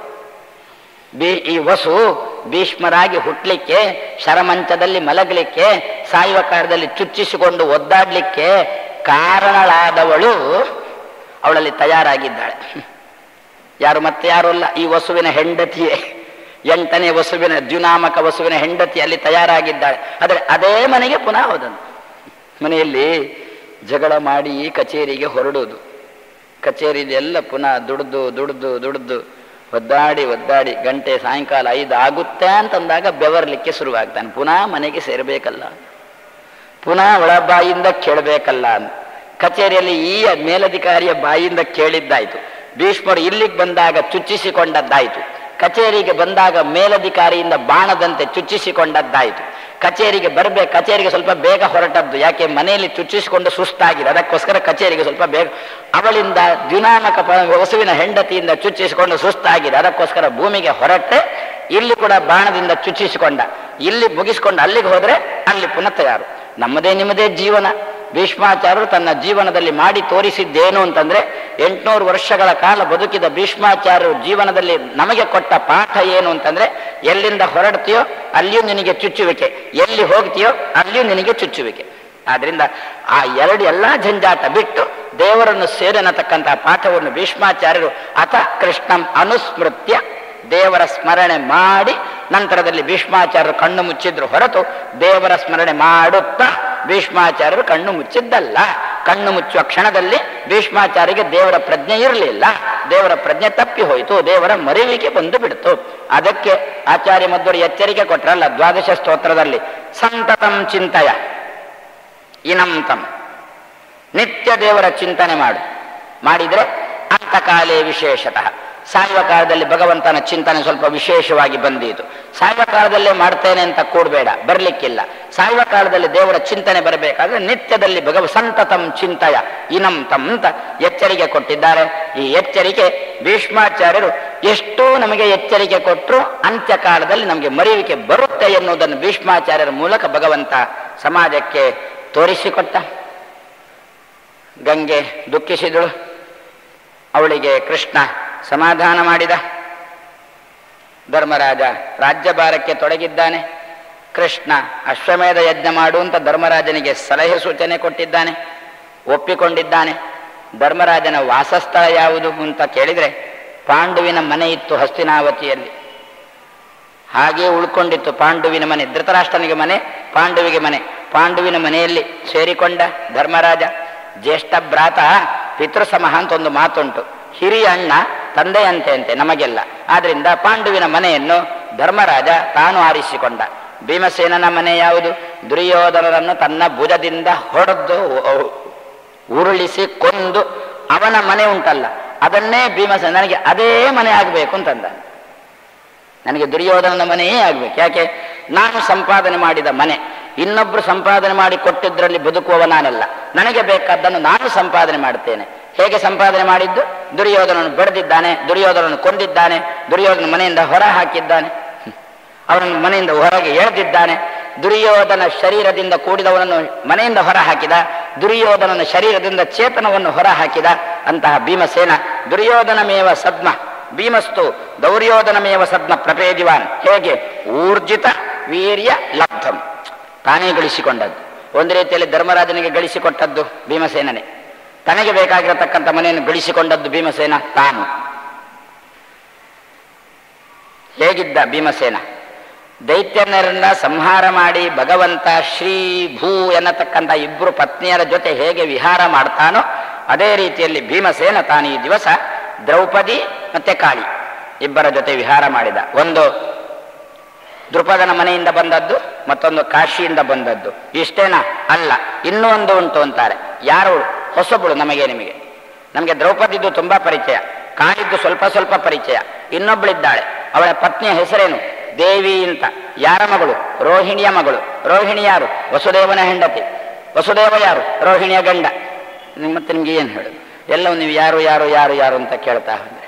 ಬಿ ಈ ವಸು ಭೀಷ್ಮರಾಗಿ ಹುಟ್ಲಿಕ್ಕೆ ಶರಮಂಚದಲ್ಲಿ ಮಲಗಲಿಕ್ಕೆ ಸಾಯುವ ಕಾಲದಲ್ಲಿ ಚುಚ್ಚಿಸಿಕೊಂಡು ಒದ್ದಾಡ್ಲಿಕ್ಕೆ ಕಾರಣಳಾದವಳು ಅವಳಲ್ಲಿ ತಯಾರಾಗಿದ್ದಾಳೆ ಯಾರು ಮತ್ತೆ ಯಾರು ಅಲ್ಲ ಈ ವಸುವಿನ ಹೆಂಡತಿಯೇ ಎಂಟನೇ ವಸುವಿನ ದ್ಯುನಾಮಕ ವಸುವಿನ ಹೆಂಡತಿ ಅಲ್ಲಿ ತಯಾರಾಗಿದ್ದಾಳೆ ಆದರೆ ಅದೇ ಮನೆಗೆ ಪುನಃ ಹೋದನು ಮನೆಯಲ್ಲಿ ಜಗಳ ಮಾಡಿ ಕಚೇರಿಗೆ ಹೊರಡುವುದು ಕಚೇರಿದೆಲ್ಲ ಪುನಃ ದುಡ್ದು ದುಡ್ದು ದುಡ್ದು ಒದ್ದಾಡಿ ಒದ್ದಾಡಿ ಗಂಟೆ ಸಾಯಂಕಾಲ ಐದು ಆಗುತ್ತೆ ಅಂತಂದಾಗ ಬೆವರ್ಲಿಕ್ಕೆ ಶುರುವಾಗ್ತಾನೆ ಪುನಃ ಮನೆಗೆ ಸೇರಬೇಕಲ್ಲ ಪುನಃ ಒಳ ಬಾಯಿಂದ ಕೇಳಬೇಕಲ್ಲ ಅಂತ ಕಚೇರಿಯಲ್ಲಿ ಈ ಮೇಲಧಿಕಾರಿಯ ಬಾಯಿಂದ ಕೇಳಿದ್ದಾಯ್ತು ಭೀಷ್ಮರು ಇಲ್ಲಿಗೆ ಬಂದಾಗ ಚುಚ್ಚಿಸಿಕೊಂಡದ್ದಾಯ್ತು ಕಚೇರಿಗೆ ಬಂದಾಗ ಮೇಲಧಿಕಾರಿಯಿಂದ ಬಾಣದಂತೆ ಚುಚ್ಚಿಸಿಕೊಂಡದ್ದಾಯ್ತು ಕಚೇರಿಗೆ ಬರಬೇಕು ಕಚೇರಿಗೆ ಸ್ವಲ್ಪ ಬೇಗ ಹೊರಟದ್ದು ಯಾಕೆ ಮನೆಯಲ್ಲಿ ಚುಚ್ಚಿಸಿಕೊಂಡು ಸುಸ್ತಾಗಿದೆ ಅದಕ್ಕೋಸ್ಕರ ಕಚೇರಿಗೆ ಸ್ವಲ್ಪ ಬೇಗ ಅವಳಿಂದ ದಿನಾಮಕ ಪ- ವಸುವಿನ ಹೆಂಡತಿಯಿಂದ ಚುಚ್ಚಿಸಿಕೊಂಡು ಸುಸ್ತಾಗಿದೆ ಅದಕ್ಕೋಸ್ಕರ ಭೂಮಿಗೆ ಹೊರಟೆ ಇಲ್ಲಿ ಕೂಡ ಬಾಣದಿಂದ ಚುಚ್ಚಿಸಿಕೊಂಡ ಇಲ್ಲಿ ಮುಗಿಸ್ಕೊಂಡು ಅಲ್ಲಿಗೆ ಹೋದ್ರೆ ಅಲ್ಲಿ ಪುನಃ ತಯಾರು ನಮ್ಮದೇ ನಿಮ್ಮದೇ ಜೀವನ ಭೀಷ್ಮಾಚಾರ್ಯರು ತನ್ನ ಜೀವನದಲ್ಲಿ ಮಾಡಿ ತೋರಿಸಿದ್ದೇನು ಅಂತಂದ್ರೆ ಎಂಟುನೂರು ವರ್ಷಗಳ ಕಾಲ ಬದುಕಿದ ಭೀಷ್ಮಾಚಾರ್ಯರು ಜೀವನದಲ್ಲಿ ನಮಗೆ ಕೊಟ್ಟ ಪಾಠ ಏನು ಅಂತಂದ್ರೆ ಎಲ್ಲಿಂದ ಹೊರಡ್ತೀಯೋ ಅಲ್ಲಿಯೂ ನಿನಗೆ ಚುಚ್ಚುವಿಕೆ ಎಲ್ಲಿ ಹೋಗ್ತೀಯೋ ಅಲ್ಲಿಯೂ ನಿನಗೆ ಚುಚ್ಚುವಿಕೆ ಆದ್ರಿಂದ ಆ ಎರಡು ಎಲ್ಲಾ ಜಂಜಾಟ ಬಿಟ್ಟು ದೇವರನ್ನು ಸೇರನತಕ್ಕಂತಹ ಪಾಠವನ್ನು ಭೀಷ್ಮಾಚಾರ್ಯರು ಅಥ ಕೃಷ್ಣಂ ಅನುಸ್ಮೃತ್ಯ ದೇವರ ಸ್ಮರಣೆ ಮಾಡಿ ನಂತರದಲ್ಲಿ ಭೀಷ್ಮಾಚಾರ್ಯರು ಕಣ್ಣು ಮುಚ್ಚಿದ್ರು ಹೊರತು ದೇವರ ಸ್ಮರಣೆ ಮಾಡುತ್ತಾ ಭೀಷ್ಮಾಚಾರ್ಯರು ಕಣ್ಣು ಮುಚ್ಚಿದ್ದಲ್ಲ ಕಣ್ಣು ಮುಚ್ಚುವ ಕ್ಷಣದಲ್ಲಿ ಭೀಷ್ಮಾಚಾರ್ಯರಿಗೆ ದೇವರ ಪ್ರಜ್ಞೆ ಇರಲಿಲ್ಲ ದೇವರ ಪ್ರಜ್ಞೆ ತಪ್ಪಿ ಹೋಯಿತು ದೇವರ ಮರಿವಿಕೆ ಬಂದು ಬಿಡ್ತು ಅದಕ್ಕೆ ಆಚಾರ್ಯ ಮಧ್ವರು ಎಚ್ಚರಿಕೆ ಕೊಟ್ರಲ್ಲ ದ್ವಾದಶ ಸ್ತೋತ್ರದಲ್ಲಿ ಸಂತತಂ ಚಿಂತಯ ಇನಂತಂ ನಿತ್ಯ ದೇವರ ಚಿಂತನೆ ಮಾಡು ಮಾಡಿದ್ರೆ ಅಂತಕಾಲೇ ವಿಶೇಷತಃ ಸಾಯುವ ಕಾಲದಲ್ಲಿ ಭಗವಂತನ ಚಿಂತನೆ ಸ್ವಲ್ಪ ವಿಶೇಷವಾಗಿ ಬಂದೀತು ಸಾಯುವ ಕಾಲದಲ್ಲೇ ಮಾಡ್ತೇನೆ ಅಂತ ಕೂಡಬೇಡ ಬರ್ಲಿಕ್ಕಿಲ್ಲ ಸಾಯುವ ಕಾಲದಲ್ಲಿ ದೇವರ ಚಿಂತನೆ ಬರಬೇಕಾದ್ರೆ ನಿತ್ಯದಲ್ಲಿ ಭಗವ ಸಂತತಂ ಚಿಂತಯ ಇನಂ ತಂ ಅಂತ ಎಚ್ಚರಿಕೆ ಕೊಟ್ಟಿದ್ದಾರೆ ಈ ಎಚ್ಚರಿಕೆ ಭೀಷ್ಮಾಚಾರ್ಯರು ಎಷ್ಟೋ ನಮಗೆ ಎಚ್ಚರಿಕೆ ಕೊಟ್ಟರು ಅಂತ್ಯಕಾಲದಲ್ಲಿ ನಮಗೆ ಮರೆಯುವಿಕೆ ಬರುತ್ತೆ ಎನ್ನುವುದನ್ನು ಭೀಷ್ಮಾಚಾರ್ಯರ ಮೂಲಕ ಭಗವಂತ ಸಮಾಜಕ್ಕೆ ತೋರಿಸಿಕೊಟ್ಟ ಗಂಗೆ ದುಃಖಿಸಿದಳು ಅವಳಿಗೆ ಕೃಷ್ಣ ಸಮಾಧಾನ ಮಾಡಿದ ಧರ್ಮರಾಜ ರಾಜ್ಯಭಾರಕ್ಕೆ ತೊಡಗಿದ್ದಾನೆ ಕೃಷ್ಣ ಅಶ್ವಮೇಧ ಯಜ್ಞ ಮಾಡು ಅಂತ ಧರ್ಮರಾಜನಿಗೆ ಸಲಹೆ ಸೂಚನೆ ಕೊಟ್ಟಿದ್ದಾನೆ ಒಪ್ಪಿಕೊಂಡಿದ್ದಾನೆ ಧರ್ಮರಾಜನ ವಾಸಸ್ಥಳ ಯಾವುದು ಅಂತ ಕೇಳಿದರೆ ಪಾಂಡುವಿನ ಮನೆ ಇತ್ತು ಹಸ್ತಿನಾವತಿಯಲ್ಲಿ ಹಾಗೆ ಉಳ್ಕೊಂಡಿತ್ತು ಪಾಂಡುವಿನ ಮನೆ ಧೃತರಾಷ್ಟ್ರನಿಗೆ ಮನೆ ಪಾಂಡುವಿಗೆ ಮನೆ ಪಾಂಡುವಿನ ಮನೆಯಲ್ಲಿ ಸೇರಿಕೊಂಡ ಧರ್ಮರಾಜ ಜ್ಯೇಷ್ಠ ಭ್ರಾತ ಪಿತೃಸಮಃ ಅಂತ ಒಂದು ಮಾತುಂಟು ಹಿರಿಯ ಅಣ್ಣ ತಂದೆಯಂತೆ ಅಂತೆ ನಮಗೆಲ್ಲ ಆದ್ರಿಂದ ಪಾಂಡುವಿನ ಮನೆಯನ್ನು ಧರ್ಮರಾಜ ತಾನು ಆರಿಸಿಕೊಂಡ ಭೀಮಸೇನನ ಮನೆ ಯಾವುದು ದುರ್ಯೋಧನರನ್ನು ತನ್ನ ಭುಜದಿಂದ ಹೊಡೆದು ಉರುಳಿಸಿ ಕೊಂದು ಅವನ ಮನೆ ಉಂಟಲ್ಲ ಅದನ್ನೇ ಭೀಮಸೇನ ನನಗೆ ಅದೇ ಮನೆ ಆಗಬೇಕು ಅಂತಂದ ನನಗೆ ದುರ್ಯೋಧನನ ಮನೆಯೇ ಆಗ್ಬೇಕು ಯಾಕೆ ನಾನು ಸಂಪಾದನೆ ಮಾಡಿದ ಮನೆ ಇನ್ನೊಬ್ರು ಸಂಪಾದನೆ ಮಾಡಿ ಕೊಟ್ಟಿದ್ರಲ್ಲಿ ಬದುಕುವವ ನಾನಲ್ಲ ನನಗೆ ಬೇಕಾದ್ದನ್ನು ನಾನು ಸಂಪಾದನೆ ಮಾಡ್ತೇನೆ ಹೇಗೆ ಸಂಪಾದನೆ ಮಾಡಿದ್ದು ದುರ್ಯೋಧನನು ಬೆಳೆದಿದ್ದಾನೆ ದುರ್ಯೋಧನನು ಕೊಂದಿದ್ದಾನೆ ದುರ್ಯೋಧನ ಮನೆಯಿಂದ ಹೊರ ಹಾಕಿದ್ದಾನೆ ಅವನನ್ನು ಮನೆಯಿಂದ ಹೊರಗೆ ಎಳೆದಿದ್ದಾನೆ ದುರ್ಯೋಧನ ಶರೀರದಿಂದ ಕೂಡಿದವನನ್ನು ಮನೆಯಿಂದ ಹೊರ ಹಾಕಿದ ದುರ್ಯೋಧನನ ಶರೀರದಿಂದ ಚೇತನವನ್ನು ಹೊರ ಹಾಕಿದ ಅಂತಹ ಭೀಮಸೇನ ದುರ್ಯೋಧನಮೇವ ಸದ್ಮ ಭೀಮಸ್ತು ದೌರ್ಯೋಧನಮೇವ ಸದ್ಮ ಪ್ರಪೇದಿವಾನ್ ಹೇಗೆ ಊರ್ಜಿತ ವೀರ್ಯ ಲಬ್ಧಂ ತಾನೇ ಗಳಿಸಿಕೊಂಡದ್ದು ಒಂದು ರೀತಿಯಲ್ಲಿ ಧರ್ಮರಾಜನಿಗೆ ಗಳಿಸಿಕೊಟ್ಟದ್ದು ಭೀಮಸೇನನೇ ತನಗೆ ಬೇಕಾಗಿರತಕ್ಕಂಥ ಮನೆಯನ್ನು ಗಳಿಸಿಕೊಂಡದ್ದು ಭೀಮಸೇನ ತಾನು ಹೇಗಿದ್ದ ಭೀಮಸೇನ ದೈತ್ಯನರನ್ನ ಸಂಹಾರ ಮಾಡಿ ಭಗವಂತ ಶ್ರೀ ಭೂ ಎನ್ನತಕ್ಕಂಥ ಇಬ್ಬರು ಪತ್ನಿಯರ ಜೊತೆ ಹೇಗೆ ವಿಹಾರ ಮಾಡ್ತಾನೋ ಅದೇ ರೀತಿಯಲ್ಲಿ ಭೀಮಸೇನ ತಾನು ಈ ದಿವಸ ದ್ರೌಪದಿ ಮತ್ತೆ ಕಾಳಿ ಇಬ್ಬರ ಜೊತೆ ವಿಹಾರ ಮಾಡಿದ ಒಂದು ದೃಪದನ ಮನೆಯಿಂದ ಬಂದದ್ದು ಮತ್ತೊಂದು ಕಾಶಿಯಿಂದ ಬಂದದ್ದು ಇಷ್ಟೇನಾ ಅಲ್ಲ ಇನ್ನೂ ಒಂದು ಉಂಟು ಅಂತಾರೆ ಯಾರು ಹೊಸಬಳು ನಮಗೆ ನಿಮಗೆ ನಮಗೆ ದ್ರೌಪದಿದ್ದು ತುಂಬಾ ಪರಿಚಯ ಕಾಳಿದ್ದು ಸ್ವಲ್ಪ ಸ್ವಲ್ಪ ಪರಿಚಯ ಇನ್ನೊಬ್ಬಳಿದ್ದಾಳೆ ಅವಳ ಪತ್ನಿಯ ಹೆಸರೇನು ದೇವಿ ಅಂತ ಯಾರ ಮಗಳು ರೋಹಿಣಿಯ ಮಗಳು ರೋಹಿಣಿ ಯಾರು ವಸುದೇವನ ಹೆಂಡತಿ ವಸುದೇವ ಯಾರು ರೋಹಿಣಿಯ ಗಂಡ ನಿಮ್- ಮತ್ತೆ ನಿಮ್ಗೆ ಏನು ಹೇಳುದು ಎಲ್ಲವೂ ನೀವು ಯಾರು ಯಾರು ಯಾರು ಯಾರು ಅಂತ ಕೇಳ್ತಾ ಹೋದ್ರೆ